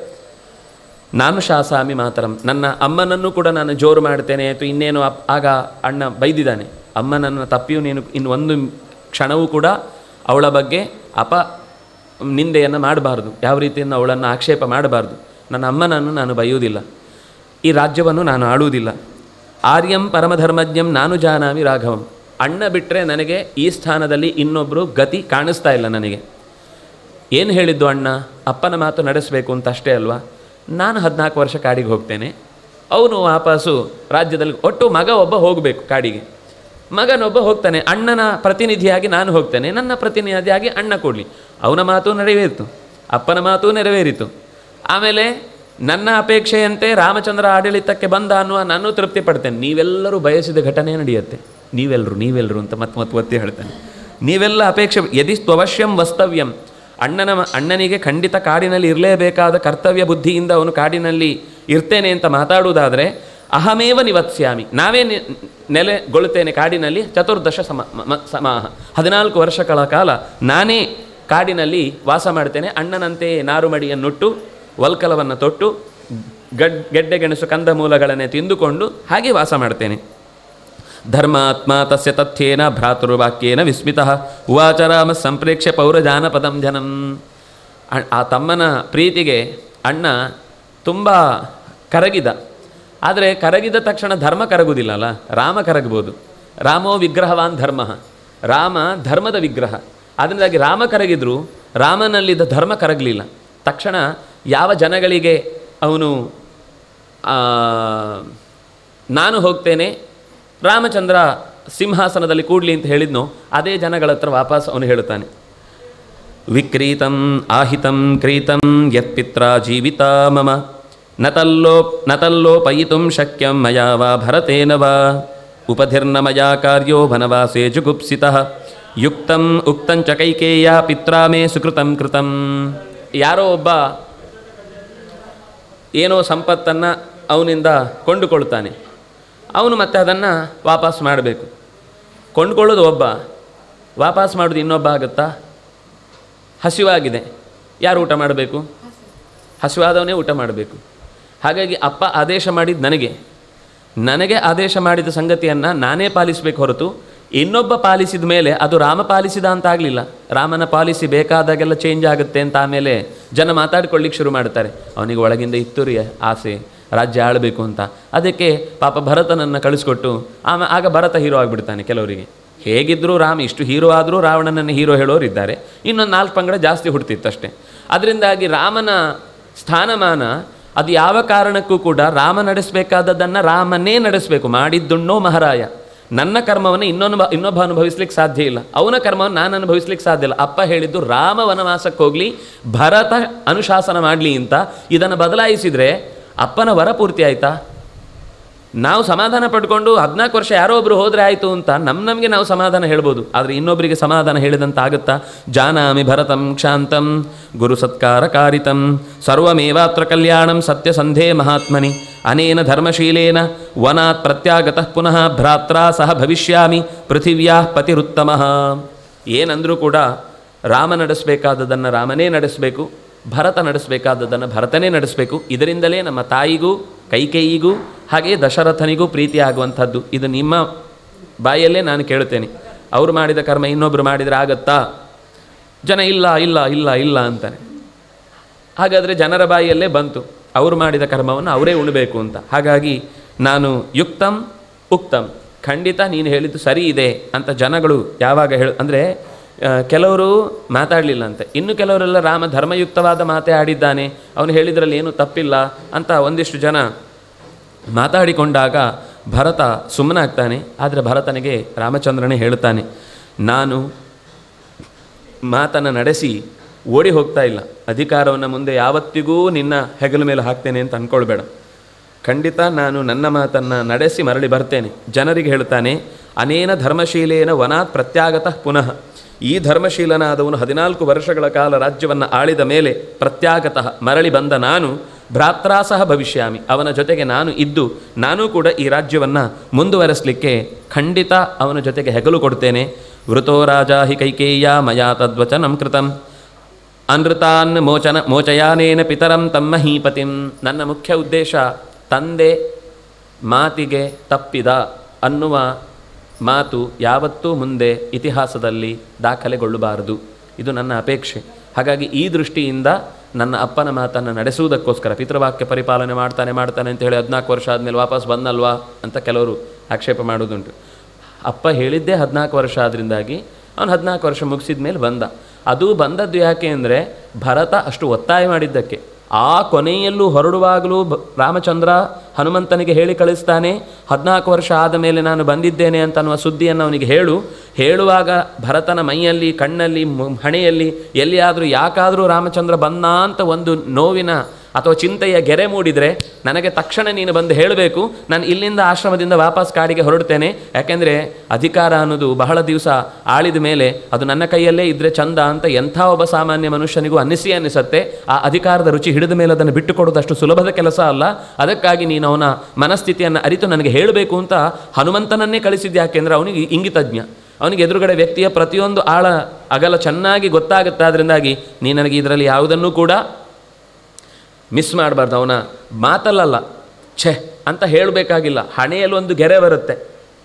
ನಾನು ಶಾಸಾಮಿ ಮಾತರಂ ನನ್ನ ಅಮ್ಮನನ್ನು ಕೂಡ ನಾನು ಜೋರು ಮಾಡ್ತೇನೆ ಅಥವಾ ಇನ್ನೇನು ಅಪ್ ಆಗ ಅಣ್ಣ ಬೈದಿದ್ದಾನೆ ಅಮ್ಮನನ್ನು ತಪ್ಪಿಯೂ ನೀನು ಇನ್ನು ಒಂದು ಕ್ಷಣವೂ ಕೂಡ ಅವಳ ಬಗ್ಗೆ ಅಪ ನಿಂದೆಯನ್ನು ಮಾಡಬಾರ್ದು ಯಾವ ರೀತಿಯನ್ನು ಅವಳನ್ನು ಆಕ್ಷೇಪ ಮಾಡಬಾರ್ದು ನನ್ನ ಅಮ್ಮನನ್ನು ನಾನು ಬೈಯುವುದಿಲ್ಲ ಈ ರಾಜ್ಯವನ್ನು ನಾನು ಆಳುವುದಿಲ್ಲ ಆರ್ಯಂ ಪರಮಧರ್ಮಜ್ಞಂ ನಾನು ಜಾನಾಮಿ ರಾಘವಂ ಅಣ್ಣ ಬಿಟ್ಟರೆ ನನಗೆ ಈ ಸ್ಥಾನದಲ್ಲಿ ಇನ್ನೊಬ್ಬರು ಗತಿ ಕಾಣಿಸ್ತಾ ಇಲ್ಲ ನನಗೆ ಏನು ಹೇಳಿದ್ದು ಅಣ್ಣ ಅಪ್ಪನ ಮಾತು ನಡೆಸಬೇಕು ಅಂತ ಅಷ್ಟೇ ಅಲ್ವಾ ನಾನು ಹದಿನಾಲ್ಕು ವರ್ಷ ಕಾಡಿಗೆ ಹೋಗ್ತೇನೆ ಅವನು ವಾಪಸ್ಸು ರಾಜ್ಯದಲ್ಲಿ ಒಟ್ಟು ಮಗ ಒಬ್ಬ ಹೋಗಬೇಕು ಕಾಡಿಗೆ ಮಗನೊಬ್ಬ ಹೋಗ್ತಾನೆ ಅಣ್ಣನ ಪ್ರತಿನಿಧಿಯಾಗಿ ನಾನು ಹೋಗ್ತೇನೆ ನನ್ನ ಪ್ರತಿನಿಧಿಯಾಗಿ ಅಣ್ಣ ಕೊಡಲಿ ಅವನ ಮಾತು ನೆರವೇರಿತು ಅಪ್ಪನ ಮಾತು ನೆರವೇರಿತು ಆಮೇಲೆ ನನ್ನ ಅಪೇಕ್ಷೆಯಂತೆ ರಾಮಚಂದ್ರ ಆಡಳಿತಕ್ಕೆ ಬಂದ ಅನ್ನುವ ನಾನು ತೃಪ್ತಿ ಪಡ್ತೇನೆ ನೀವೆಲ್ಲರೂ ಬಯಸಿದ ಘಟನೆ ನಡೆಯುತ್ತೆ ನೀವೆಲ್ಲರೂ ನೀವೆಲ್ಲರೂ ಅಂತ ಮತ್ತೆ ಮತ್ತೆ ಒತ್ತಿ ಹೇಳ್ತಾನೆ ನೀವೆಲ್ಲ ಅಪೇಕ್ಷೆ ಯದಿ ತ್ವವಶ್ಯಂ ವಸ್ತವ್ಯಂ ಅಣ್ಣನ ಅಣ್ಣನಿಗೆ ಖಂಡಿತ ಕಾಡಿನಲ್ಲಿ ಇರಲೇಬೇಕಾದ ಕರ್ತವ್ಯ ಬುದ್ಧಿಯಿಂದ ಅವನು ಕಾಡಿನಲ್ಲಿ ಇರ್ತೇನೆ ಅಂತ ಮಾತಾಡುವುದಾದರೆ ಅಹಮೇವ ನಿವತ್ಸ್ಯಾಮಿ ನಾವೇ ನಿ- ನೆಲೆಗೊಳ್ಳುತ್ತೇನೆ ಕಾಡಿನಲ್ಲಿ ಚತುರ್ದಶ ಸಮ ಮ- ಮ- ಸಮಾಹ ಹದಿನಾಲ್ಕು ವರ್ಷಗಳ ಕಾಲ ನಾನೇ ಕಾಡಿನಲ್ಲಿ ವಾಸ ಮಾಡ್ತೇನೆ ಅಣ್ಣನಂತೆ ನಾರುಮಡಿಯನ್ನುಟ್ಟು ವಲ್ಕಲವನ್ನು ತೊಟ್ಟು ಗಡ್ ಗೆಡ್ಡೆ ಗೆಣಸು ಕಂದಮೂಲಗಳನ್ನೇ ತಿಂದುಕೊಂಡು ಹಾಗೆ ವಾಸ ಮಾಡ್ತೇನೆ ಧರ್ಮಾತ್ಮ ತಸ್ಯ ತಥ್ಯೇನ ಭ್ರಾತೃವಾಕ್ಯೇನ ವಿಸ್ಮಿತಃ ಉವಾಚ ರಾಮ ಸಂಪ್ರೇಕ್ಷ್ಯ ಪೌರಜಾನಪದಂ ಜನಂ ಅ- ಆ ತಮ್ಮನ ಪ್ರೀತಿಗೆ ಅಣ್ಣ ತುಂಬ ಕರಗಿದ ಆದರೆ ಕರಗಿದ ತಕ್ಷಣ ಧರ್ಮ ಕರಗುವುದಿಲ್ಲಲ್ಲ ರಾಮ ಕರಗಬಹುದು ರಾಮೋ ವಿಗ್ರಹವಾನ್ ಧರ್ಮ ರಾಮ ಧರ್ಮದ ವಿಗ್ರಹ ಅದರಿಂದಾಗಿ ರಾಮ ಕರಗಿದ್ರು ರಾಮನಲ್ಲಿದ್ದ ಧರ್ಮ ಕರಗಲಿಲ್ಲ ತಕ್ಷಣ ಯಾವ ಜನಗಳಿಗೆ ಅವನು ಆ, ನಾನು ಹೋಗ್ತೇನೆ ರಾಮಚಂದ್ರ ಸಿಂಹಾಸನದಲ್ಲಿ ಕೂಡ್ಲಿ ಅಂತ ಹೇಳಿದ್ನೋ ಅದೇ ಜನಗಳ ಹತ್ರ ವಾಪಸ್ ಅವನು ಹೇಳುತ್ತಾನೆ ವಿಕ್ರೀತಂ ಆಹಿತಂ ಕ್ರೀತಂ ಯತ್ಪಿತ್ರ ಜೀವಿತ ಮಮ ನತಲ್ಲೋ ನತಲ್ಲೋಪಯಿತುಂ ಶಕ್ಯಂ ಮಯಾ ವಾ ಭರತೇನ ವಾ ಉಪಧಿರ್ನ ಮಯಾ ಕಾರ್ಯೋ ವನವಾಸೇ ಜುಗುಪ್ಸಿತಃ ಯುಕ್ತಂ ಉಕ್ತಂಚ ಕೈಕೇಯ ಪಿತ್ರಾ ಮೇ ಸುಕೃತಂ ಕೃತಂ ಯಾರೋ ಒಬ್ಬ ಏನೋ ಸಂಪತ್ತನ್ನು ಅವನಿಂದ ಕೊಂಡುಕೊಳ್ತಾನೆ ಅವನು ಮತ್ತೆ ಅದನ್ನು ವಾಪಸ್ ಮಾಡಬೇಕು ಕೊಂಡುಕೊಳ್ಳೋದು ಒಬ್ಬ ವಾಪಸ್ ಮಾಡೋದು ಇನ್ನೊಬ್ಬ ಆಗುತ್ತಾ ಹಸಿವಾಗಿದೆ ಯಾರು ಊಟ ಮಾಡಬೇಕು ಹಸಿವಾದವನೇ ಊಟ ಮಾಡಬೇಕು ಹಾಗಾಗಿ ಅಪ್ಪ ಆದೇಶ ಮಾಡಿದ್ದು ನನಗೆ ನನಗೆ ಆದೇಶ ಮಾಡಿದ ಸಂಗತಿಯನ್ನು ನಾನೇ ಪಾಲಿಸಬೇಕು ಹೊರತು ಇನ್ನೊಬ್ಬ ಪಾಲಿಸಿದ ಮೇಲೆ ಅದು ರಾಮ ಪಾಲಿಸಿದ ಅಂತ ಆಗಲಿಲ್ಲ ರಾಮನ ಪಾಲಿಸಿ ಬೇಕಾದಾಗೆಲ್ಲ ಚೇಂಜ್ ಆಗುತ್ತೆ ಅಂತ ಆಮೇಲೆ ಜನ ಮಾತಾಡ್ಕೊಳ್ಳಿಕ್ಕೆ ಶುರು ಮಾಡ್ತಾರೆ ಅವನಿಗೆ ಒಳಗಿಂದ ಇತ್ತು ರೀ ಆಸೆ ರಾಜ್ಯ ಆಳಬೇಕು ಅಂತ ಅದಕ್ಕೆ ಪಾಪ ಭರತನನ್ನು ಕಳಿಸ್ಕೊಟ್ಟು ಆಮ ಆಗ ಭರತ ಹೀರೋ ಆಗಿಬಿಡ್ತಾನೆ ಕೆಲವರಿಗೆ ಹೇಗಿದ್ದರೂ ರಾಮ ಇಷ್ಟು ಹೀರೋ ಆದರೂ ರಾವಣನನ್ನು ಹೀರೋ ಹೇಳೋರು ಇದ್ದಾರೆ ಇನ್ನೊಂದು ನಾಲ್ಕು ಪಂಗಡ ಜಾಸ್ತಿ ಹುಡ್ತಿತ್ತು ಅಷ್ಟೇ ಅದರಿಂದಾಗಿ ರಾಮನ ಸ್ಥಾನಮಾನ ಅದು ಯಾವ ಕಾರಣಕ್ಕೂ ಕೂಡ ರಾಮ ನಡೆಸಬೇಕಾದದ್ದನ್ನು ರಾಮನೇ ನಡೆಸಬೇಕು ಮಾಡಿದ್ದುಣ್ಣೋ ಮಹಾರಾಯ ನನ್ನ ಕರ್ಮವನ್ನು ಇನ್ನೊಬ್ಬ ಇನ್ನೊಬ್ಬ ಅನುಭವಿಸ್ಲಿಕ್ಕೆ ಸಾಧ್ಯ ಇಲ್ಲ ಅವನ ಕರ್ಮವನ್ನು ನಾನು ಅನುಭವಿಸ್ಲಿಕ್ಕೆ ಸಾಧ್ಯ ಇಲ್ಲ ಅಪ್ಪ ಹೇಳಿದ್ದು ರಾಮ ವನವಾಸಕ್ಕೆ ಹೋಗಲಿ ಭರತ ಅನುಶಾಸನ ಮಾಡಲಿ ಅಂತ ಇದನ್ನು ಬದಲಾಯಿಸಿದರೆ ಅಪ್ಪನ ವರ ಪೂರ್ತಿ ಆಯ್ತಾ ನಾವು ಸಮಾಧಾನ ಪಡ್ಕೊಂಡು ಹದಿನಾಲ್ಕು ವರ್ಷ ಯಾರೋ ಒಬ್ರು ಹೋದ್ರೆ ಆಯಿತು ಅಂತ ನಮ್ಮ ನಮಗೆ ನಾವು ಸಮಾಧಾನ ಹೇಳ್ಬೋದು ಆದರೆ ಇನ್ನೊಬ್ಬರಿಗೆ ಸಮಾಧಾನ ಹೇಳಿದಂತ ಆಗುತ್ತಾ ಜಾನಾಮಿ ಭರತಂ ಕ್ಷಾಂತಂ ಗುರು ಸತ್ಕಾರ ಕಾರಿತಂ ಸರ್ವಮೇವಾತ್ರ ಕಲ್ಯಾಣಂ ಸತ್ಯಸಂಧೇ ಮಹಾತ್ಮನಿ ಅನೇನ ಧರ್ಮಶೀಲೇನ ವನಾತ್ ಪ್ರತ್ಯಾಗತಃ ಪುನಃ ಭ್ರಾತ್ರ ಸಹ ಭವಿಷ್ಯಾಮಿ ಪೃಥಿವ್ಯಾ ಪತಿರುತ್ತಮಃ ಏನಂದರೂ ಕೂಡ ರಾಮ ನಡೆಸಬೇಕಾದದನ್ನು ರಾಮನೇ ನಡೆಸಬೇಕು ಭರತ ನಡೆಸಬೇಕಾದದನ್ನು ಭರತನೇ ನಡೆಸಬೇಕು ಇದರಿಂದಲೇ ನಮ್ಮ ತಾಯಿಗೂ ಕೈಕೇಯಿಗೂ ಹಾಗೆ ದಶರಥನಿಗೂ ಪ್ರೀತಿ ಆಗುವಂಥದ್ದು ಇದು ನಿಮ್ಮ ಬಾಯಲ್ಲೇ ನಾನು ಕೇಳುತ್ತೇನೆ ಅವರು ಮಾಡಿದ ಕರ್ಮ ಇನ್ನೊಬ್ಬರು ಮಾಡಿದರೆ ಆಗತ್ತಾ ಜನ ಇಲ್ಲ ಇಲ್ಲ ಇಲ್ಲ ಇಲ್ಲ ಅಂತಾನೆ ಹಾಗಾದರೆ ಜನರ ಬಾಯಿಯಲ್ಲೇ ಬಂತು ಅವರು ಮಾಡಿದ ಕರ್ಮವನ್ನು ಅವರೇ ಉಣಬೇಕು ಅಂತ ಹಾಗಾಗಿ ನಾನು ಯುಕ್ತಂ ಉಕ್ತಂ ಖಂಡಿತ ನೀನು ಹೇಳಿದ್ದು ಸರಿ ಇದೆ ಅಂತ ಜನಗಳು ಯಾವಾಗ ಹೇಳ ಅಂದರೆ ಕೆಲವರು ಮಾತಾಡಲಿಲ್ಲ ಅಂತೆ ಇನ್ನು ಕೆಲವರೆಲ್ಲ ರಾಮ ಧರ್ಮಯುಕ್ತವಾದ ಮಾತೇ ಆಡಿದ್ದಾನೆ ಅವನು ಹೇಳಿದ್ರಲ್ಲಿ ಏನೂ ತಪ್ಪಿಲ್ಲ ಅಂತ ಒಂದಿಷ್ಟು ಜನ ಮಾತಾಡಿಕೊಂಡಾಗ ಭರತ ಸುಮ್ಮನಾಗ್ತಾನೆ ಆದರೆ ಭರತನಿಗೆ ರಾಮಚಂದ್ರನೇ ಹೇಳುತ್ತಾನೆ ನಾನು ಮಾತನ್ನು ನಡೆಸಿ ಓಡಿ ಹೋಗ್ತಾ ಇಲ್ಲ ಅಧಿಕಾರವನ್ನು ಮುಂದೆ ಯಾವತ್ತಿಗೂ ನಿನ್ನ ಹೆಗಲ ಮೇಲೆ ಹಾಕ್ತೇನೆ ಅಂತ ಅಂದ್ಕೊಳ್ಬೇಡ ಖಂಡಿತ ನಾನು ನನ್ನ ಮಾತನ್ನು ನಡೆಸಿ ಮರಳಿ ಬರ್ತೇನೆ ಜನರಿಗೆ ಹೇಳ್ತಾನೆ ಅನೇನ ಧರ್ಮಶೀಲೇನ ವನಾತ್ ಪ್ರತ್ಯಾಗತಃ ಪುನಃ ಈ ಧರ್ಮಶೀಲನಾದವನು ಹದಿನಾಲ್ಕು ವರ್ಷಗಳ ಕಾಲ ರಾಜ್ಯವನ್ನು ಆಳಿದ ಮೇಲೆ ಪ್ರತ್ಯಾಗತಃ ಮರಳಿ ಬಂದ ನಾನು ಭ್ರಾತ್ರಾಸಹ ಭವಿಷ್ಯಾಮಿ ಅವನ ಜೊತೆಗೆ ನಾನು ಇದ್ದು ನಾನೂ ಕೂಡ ಈ ರಾಜ್ಯವನ್ನು ಮುಂದುವರೆಸಲಿಕ್ಕೆ ಖಂಡಿತ ಅವನ ಜೊತೆಗೆ ಹೆಗಲು ಕೊಡ್ತೇನೆ ವೃತೋ ರಾಜ ಹಿ ಕೈಕೇಯ ಮಯಾ ತದ್ವಚನಂ ಕೃತಂ ಅನೃತಾನ್ ಮೋಚನ ಮೋಚಯಾನೇನ ಪಿತರಂ ತಮ್ಮ ಹೀಪತಿಂ ನನ್ನ ಮುಖ್ಯ ಉದ್ದೇಶ ತಂದೆ ಮಾತಿಗೆ ತಪ್ಪಿದ ಅನ್ನುವ ಮಾತು ಯಾವತ್ತೂ ಮುಂದೆ ಇತಿಹಾಸದಲ್ಲಿ ದಾಖಲೆಗೊಳ್ಳಬಾರದು ಇದು ನನ್ನ ಅಪೇಕ್ಷೆ ಹಾಗಾಗಿ ಈ ದೃಷ್ಟಿಯಿಂದ ನನ್ನ ಅಪ್ಪನ ಮಾತನ್ನು ನಡೆಸುವುದಕ್ಕೋಸ್ಕರ ಪಿತೃವಾಕ್ಯ ಪರಿಪಾಲನೆ ಮಾಡ್ತಾನೆ ಮಾಡ್ತಾನೆ ಅಂತ ಹೇಳಿ ಹದಿನಾಲ್ಕು ವರ್ಷ ಆದಮೇಲೆ ವಾಪಸ್ ಬಂದಲ್ವಾ ಅಂತ ಕೆಲವರು ಆಕ್ಷೇಪ ಮಾಡೋದುಂಟು ಅಪ್ಪ ಹೇಳಿದ್ದೇ ಹದಿನಾಲ್ಕು ವರ್ಷ ಆದ್ರಿಂದಾಗಿ ಅವನು ಹದಿನಾಲ್ಕು ವರ್ಷ ಮುಗಿಸಿದ ಮೇಲೆ ಬಂದ ಅದು ಬಂದದ್ದು ಯಾಕೆ ಅಂದರೆ ಭರತ ಅಷ್ಟು ಒತ್ತಾಯ ಮಾಡಿದ್ದಕ್ಕೆ ಆ ಕೊನೆಯಲ್ಲೂ ಹೊರಡುವಾಗಲೂ ಬ ರಾಮಚಂದ್ರ ಹನುಮಂತನಿಗೆ ಹೇಳಿ ಕಳಿಸ್ತಾನೆ ಹದಿನಾಲ್ಕು ವರ್ಷ ಆದ ಮೇಲೆ ನಾನು ಬಂದಿದ್ದೇನೆ ಅಂತ ಅನ್ನುವ ಸುದ್ದಿಯನ್ನು ಅವನಿಗೆ ಹೇಳು ಹೇಳುವಾಗ ಭರತನ ಮೈಯಲ್ಲಿ ಕಣ್ಣಲ್ಲಿ ಮು- ಹಣೆಯಲ್ಲಿ ಎಲ್ಲಿಯಾದರೂ ಯಾಕಾದರೂ ರಾಮಚಂದ್ರ ಬಂದ ಅಂತ ಒಂದು ನೋವಿನ ಅಥವಾ ಚಿಂತೆಯ ಗೆರೆ ಮೂಡಿದರೆ ನನಗೆ ತಕ್ಷಣ ನೀನು ಬಂದು ಹೇಳಬೇಕು ನಾನು ಇಲ್ಲಿಂದ ಆಶ್ರಮದಿಂದ ವಾಪಸ್ ಕಾಡಿಗೆ ಹೊರಡ್ತೇನೆ ಯಾಕೆಂದರೆ ಅಧಿಕಾರ ಅನ್ನೋದು ಬಹಳ ದಿವಸ ಆಳಿದ ಮೇಲೆ ಅದು ನನ್ನ ಕೈಯಲ್ಲೇ ಇದ್ದರೆ ಚಂದ ಅಂತ ಎಂಥ ಒಬ್ಬ ಸಾಮಾನ್ಯ ಮನುಷ್ಯನಿಗೂ ಅನ್ನಿಸಿ ಅನ್ನಿಸತ್ತೆ ಆ ಅಧಿಕಾರದ ರುಚಿ ಹಿಡಿದ ಮೇಲೆ ಅದನ್ನು ಬಿಟ್ಟು ಕೊಡೋದು ಅಷ್ಟು ಸುಲಭದ ಕೆಲಸ ಅಲ್ಲ ಅದಕ್ಕಾಗಿ ನೀನು ಅವನ ಮನಸ್ಥಿತಿಯನ್ನು ಅರಿತು ನನಗೆ ಹೇಳಬೇಕು ಅಂತ ಹನುಮಂತನನ್ನೇ ಕಳಿಸಿದ್ದು ಯಾಕೆಂದರೆ ಅವನಿಗೆ ಇಂಗಿತಜ್ಞ ಅವನಿಗೆ ಎದುರುಗಡೆ ವ್ಯಕ್ತಿಯ ಪ್ರತಿಯೊಂದು ಆಳ ಅಗಲ ಚೆನ್ನಾಗಿ ಗೊತ್ತಾಗುತ್ತೆ ಅದರಿಂದಾಗಿ ನೀ ನನಗೆ ಇದರಲ್ಲಿ ಯಾವುದನ್ನೂ ಕೂಡ ಮಿಸ್ ಮಾಡಬಾರ್ದು ಅವನ ಮಾತಲ್ಲಲ್ಲ ಛೆ ಅಂತ ಹೇಳಬೇಕಾಗಿಲ್ಲ ಹಣೆಯಲ್ಲಿ ಒಂದು ಗೆರೆ ಬರುತ್ತೆ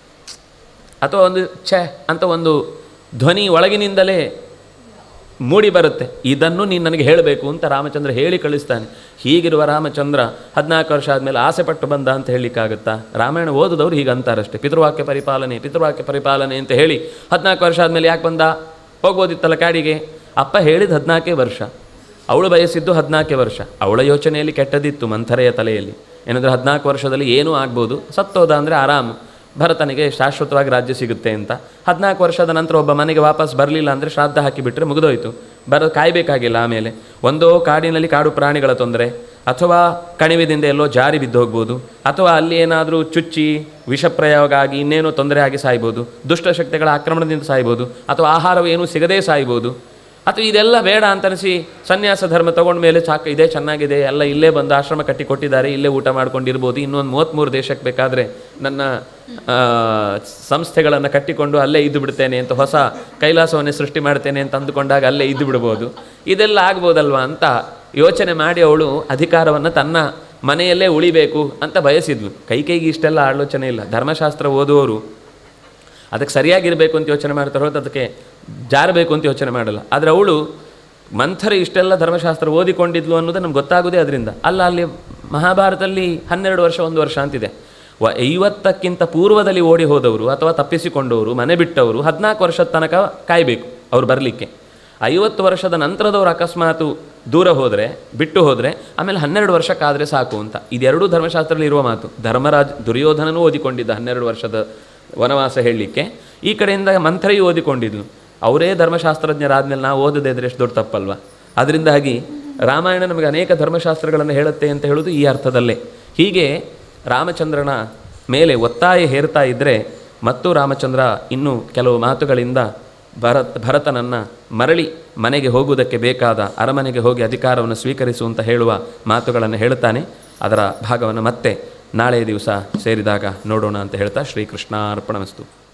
ಅಥವಾ ಒಂದು ಛೆ ಅಂತ ಒಂದು ಧ್ವನಿ ಒಳಗಿನಿಂದಲೇ ಮೂಡಿ ಬರುತ್ತೆ ಇದನ್ನು ನೀನು ನನಗೆ ಹೇಳಬೇಕು ಅಂತ ರಾಮಚಂದ್ರ ಹೇಳಿ ಕಳಿಸ್ತಾನೆ ಹೀಗಿರುವ ರಾಮಚಂದ್ರ ಹದಿನಾಲ್ಕು ವರ್ಷ ಆದಮೇಲೆ ಆಸೆ ಪಟ್ಟು ಬಂದ ಅಂತ ಹೇಳಲಿಕ್ಕಾಗುತ್ತಾ ರಾಮಾಯಣ ಓದಿದವರು ಹೀಗೆ ಅಂತಾರಷ್ಟೇ ಪಿತೃವಾಕ್ಯ ಪರಿಪಾಲನೆ ಪಿತೃವಾಕ್ಯ ಪರಿಪಾಲನೆ ಅಂತ ಹೇಳಿ ಹದಿನಾಲ್ಕು ವರ್ಷ ಆದಮೇಲೆ ಯಾಕೆ ಬಂದ ಹೋಗ್ಬೋದಿತ್ತಲ್ಲ ಕಾಡಿಗೆ ಅಪ್ಪ ಹೇಳಿದ ಹದಿನಾಲ್ಕೇ ವರ್ಷ ಅವಳು ಬಯಸಿದ್ದು ಹದಿನಾಲ್ಕೇ ವರ್ಷ ಅವಳ ಯೋಚನೆಯಲ್ಲಿ ಕೆಟ್ಟದಿತ್ತು ಮಂಥರೆಯ ತಲೆಯಲ್ಲಿ ಏನಂದರೆ ಹದಿನಾಲ್ಕು ವರ್ಷದಲ್ಲಿ ಏನೂ ಆಗ್ಬೋದು ಸತ್ತೋದ ಅಂದರೆ ಆರಾಮ್ ಭರತನಿಗೆ ಶಾಶ್ವತವಾಗಿ ರಾಜ್ಯ ಸಿಗುತ್ತೆ ಅಂತ ಹದಿನಾಲ್ಕು ವರ್ಷದ ನಂತರ ಒಬ್ಬ ಮನೆಗೆ ವಾಪಸ್ ಬರಲಿಲ್ಲ ಅಂದರೆ ಶ್ರಾದ್ದ ಹಾಕಿಬಿಟ್ರೆ ಮುಗಿದೋಯ್ತು ಬರ ಕಾಯಬೇಕಾಗಿಲ್ಲ ಆಮೇಲೆ ಒಂದೋ ಕಾಡಿನಲ್ಲಿ ಕಾಡು ಪ್ರಾಣಿಗಳ ತೊಂದರೆ ಅಥವಾ ಕಣಿವೆದಿಂದ ಎಲ್ಲೋ ಜಾರಿ ಬಿದ್ದು ಹೋಗ್ಬೋದು ಅಥವಾ ಅಲ್ಲಿ ಏನಾದರೂ ಚುಚ್ಚಿ ವಿಷಪ್ರಯೋಗ ಆಗಿ ಇನ್ನೇನೋ ತೊಂದರೆ ಆಗಿ ಸಾಯ್ಬೋದು ದುಷ್ಟಶಕ್ತಿಗಳ ಆಕ್ರಮಣದಿಂದ ಸಾಯ್ಬೋದು ಅಥವಾ ಆಹಾರವು ಏನೂ ಸಿಗದೇ ಸಾಯ್ಬೋದು ಅಥವಾ ಇದೆಲ್ಲ ಬೇಡ ಅಂತ ಅನಿಸಿ ಸನ್ಯಾಸ ಧರ್ಮ ತಗೊಂಡ ಮೇಲೆ ಸಾಕು ಇದೇ ಚೆನ್ನಾಗಿದೆ ಎಲ್ಲ ಇಲ್ಲೇ ಬಂದು ಆಶ್ರಮ ಕಟ್ಟಿ ಕೊಟ್ಟಿದ್ದಾರೆ ಇಲ್ಲೇ ಊಟ ಮಾಡ್ಕೊಂಡಿರ್ಬೋದು ಇನ್ನೊಂದು ಮೂವತ್ತ್ಮೂರು ದೇಶಕ್ಕೆ ಬೇಕಾದರೆ ನನ್ನ ಸಂಸ್ಥೆಗಳನ್ನು ಕಟ್ಟಿಕೊಂಡು ಅಲ್ಲೇ ಇದ್ದು ಬಿಡ್ತೇನೆ ಅಂತ ಹೊಸ ಕೈಲಾಸವನ್ನೇ ಸೃಷ್ಟಿ ಮಾಡ್ತೇನೆ ಅಂತ ಅಂದುಕೊಂಡಾಗ ಅಲ್ಲೇ ಇದ್ದು ಬಿಡ್ಬೋದು ಇದೆಲ್ಲ ಆಗ್ಬೋದಲ್ವಾ ಅಂತ ಯೋಚನೆ ಮಾಡಿ ಅವಳು ಅಧಿಕಾರವನ್ನು ತನ್ನ ಮನೆಯಲ್ಲೇ ಉಳಿಬೇಕು ಅಂತ ಬಯಸಿದ್ಲು ಕೈ ಕೈಗೆ ಇಷ್ಟೆಲ್ಲ ಆಲೋಚನೆ ಇಲ್ಲ ಧರ್ಮಶಾಸ್ತ್ರ ಓದುವವರು ಅದಕ್ಕೆ ಸರಿಯಾಗಿರಬೇಕು ಅಂತ ಯೋಚನೆ ಮಾಡ್ತಾರೆ ಹೊರತು ಅದಕ್ಕೆ ಜಾರಬೇಕು ಅಂತ ಯೋಚನೆ ಮಾಡಲ್ಲ ಆದರೆ ಅವಳು ಮಂಥರ ಇಷ್ಟೆಲ್ಲ ಧರ್ಮಶಾಸ್ತ್ರ ಓದಿಕೊಂಡಿದ್ಲು ಅನ್ನೋದು ನಮ್ಗೆ ಗೊತ್ತಾಗೋದೇ ಅದರಿಂದ ಅಲ್ಲ ಅಲ್ಲಿ ಮಹಾಭಾರತದಲ್ಲಿ ಹನ್ನೆರಡು ವರ್ಷ ಒಂದು ವರ್ಷ ಅಂತಿದೆ ವ ಐವತ್ತಕ್ಕಿಂತ ಪೂರ್ವದಲ್ಲಿ ಓಡಿ ಹೋದವರು ಅಥವಾ ತಪ್ಪಿಸಿಕೊಂಡವರು ಮನೆ ಬಿಟ್ಟವರು ಹದಿನಾಲ್ಕು ವರ್ಷದ ತನಕ ಕಾಯಬೇಕು ಅವ್ರು ಬರಲಿಕ್ಕೆ ಐವತ್ತು ವರ್ಷದ ನಂತರದವ್ರು ಅಕಸ್ಮಾತು ದೂರ ಹೋದರೆ ಬಿಟ್ಟು ಹೋದರೆ ಆಮೇಲೆ ಹನ್ನೆರಡು ವರ್ಷಕ್ಕಾದರೆ ಸಾಕು ಅಂತ ಇದೆರಡೂ ಧರ್ಮಶಾಸ್ತ್ರದಲ್ಲಿ ಇರುವ ಮಾತು ಧರ್ಮರಾಜ್ ದುರ್ಯೋಧನನೂ ಓದಿಕೊಂಡಿದ್ದ ಹನ್ನೆರಡು ವರ್ಷದ ವನವಾಸ ಹೇಳಲಿಕ್ಕೆ ಈ ಕಡೆಯಿಂದ ಮಂಥರೆಯು ಓದಿಕೊಂಡಿದ್ಲು ಅವರೇ ಧರ್ಮಶಾಸ್ತ್ರಜ್ಞರಾದ್ಮೇಲೆ ನಾವು ಓದದೇ ಇದ್ರೆ ಎಷ್ಟು ದೊಡ್ಡ ತಪ್ಪಲ್ವಾ ಅದರಿಂದಾಗಿ ರಾಮಾಯಣ ನಮಗೆ ಅನೇಕ ಧರ್ಮಶಾಸ್ತ್ರಗಳನ್ನು ಹೇಳುತ್ತೆ ಅಂತ ಹೇಳೋದು ಈ ಅರ್ಥದಲ್ಲೇ ಹೀಗೆ ರಾಮಚಂದ್ರನ ಮೇಲೆ ಒತ್ತಾಯ ಹೇರ್ತಾ ಇದ್ದರೆ ಮತ್ತು ರಾಮಚಂದ್ರ ಇನ್ನೂ ಕೆಲವು ಮಾತುಗಳಿಂದ ಭರತ್ ಭರತನನ್ನು ಮರಳಿ ಮನೆಗೆ ಹೋಗುವುದಕ್ಕೆ ಬೇಕಾದ ಅರಮನೆಗೆ ಹೋಗಿ ಅಧಿಕಾರವನ್ನು ಸ್ವೀಕರಿಸು ಅಂತ ಹೇಳುವ ಮಾತುಗಳನ್ನು ಹೇಳುತ್ತಾನೆ ಅದರ ಭಾಗವನ್ನು ಮತ್ತೆ ನಾಳೆಯ ದಿವಸ ಸೇರಿದಾಗ ನೋಡೋಣ ಅಂತ ಹೇಳ್ತಾ ಶ್ರೀಕೃಷ್ಣ ಅರ್ಪಣಮಸ್ತು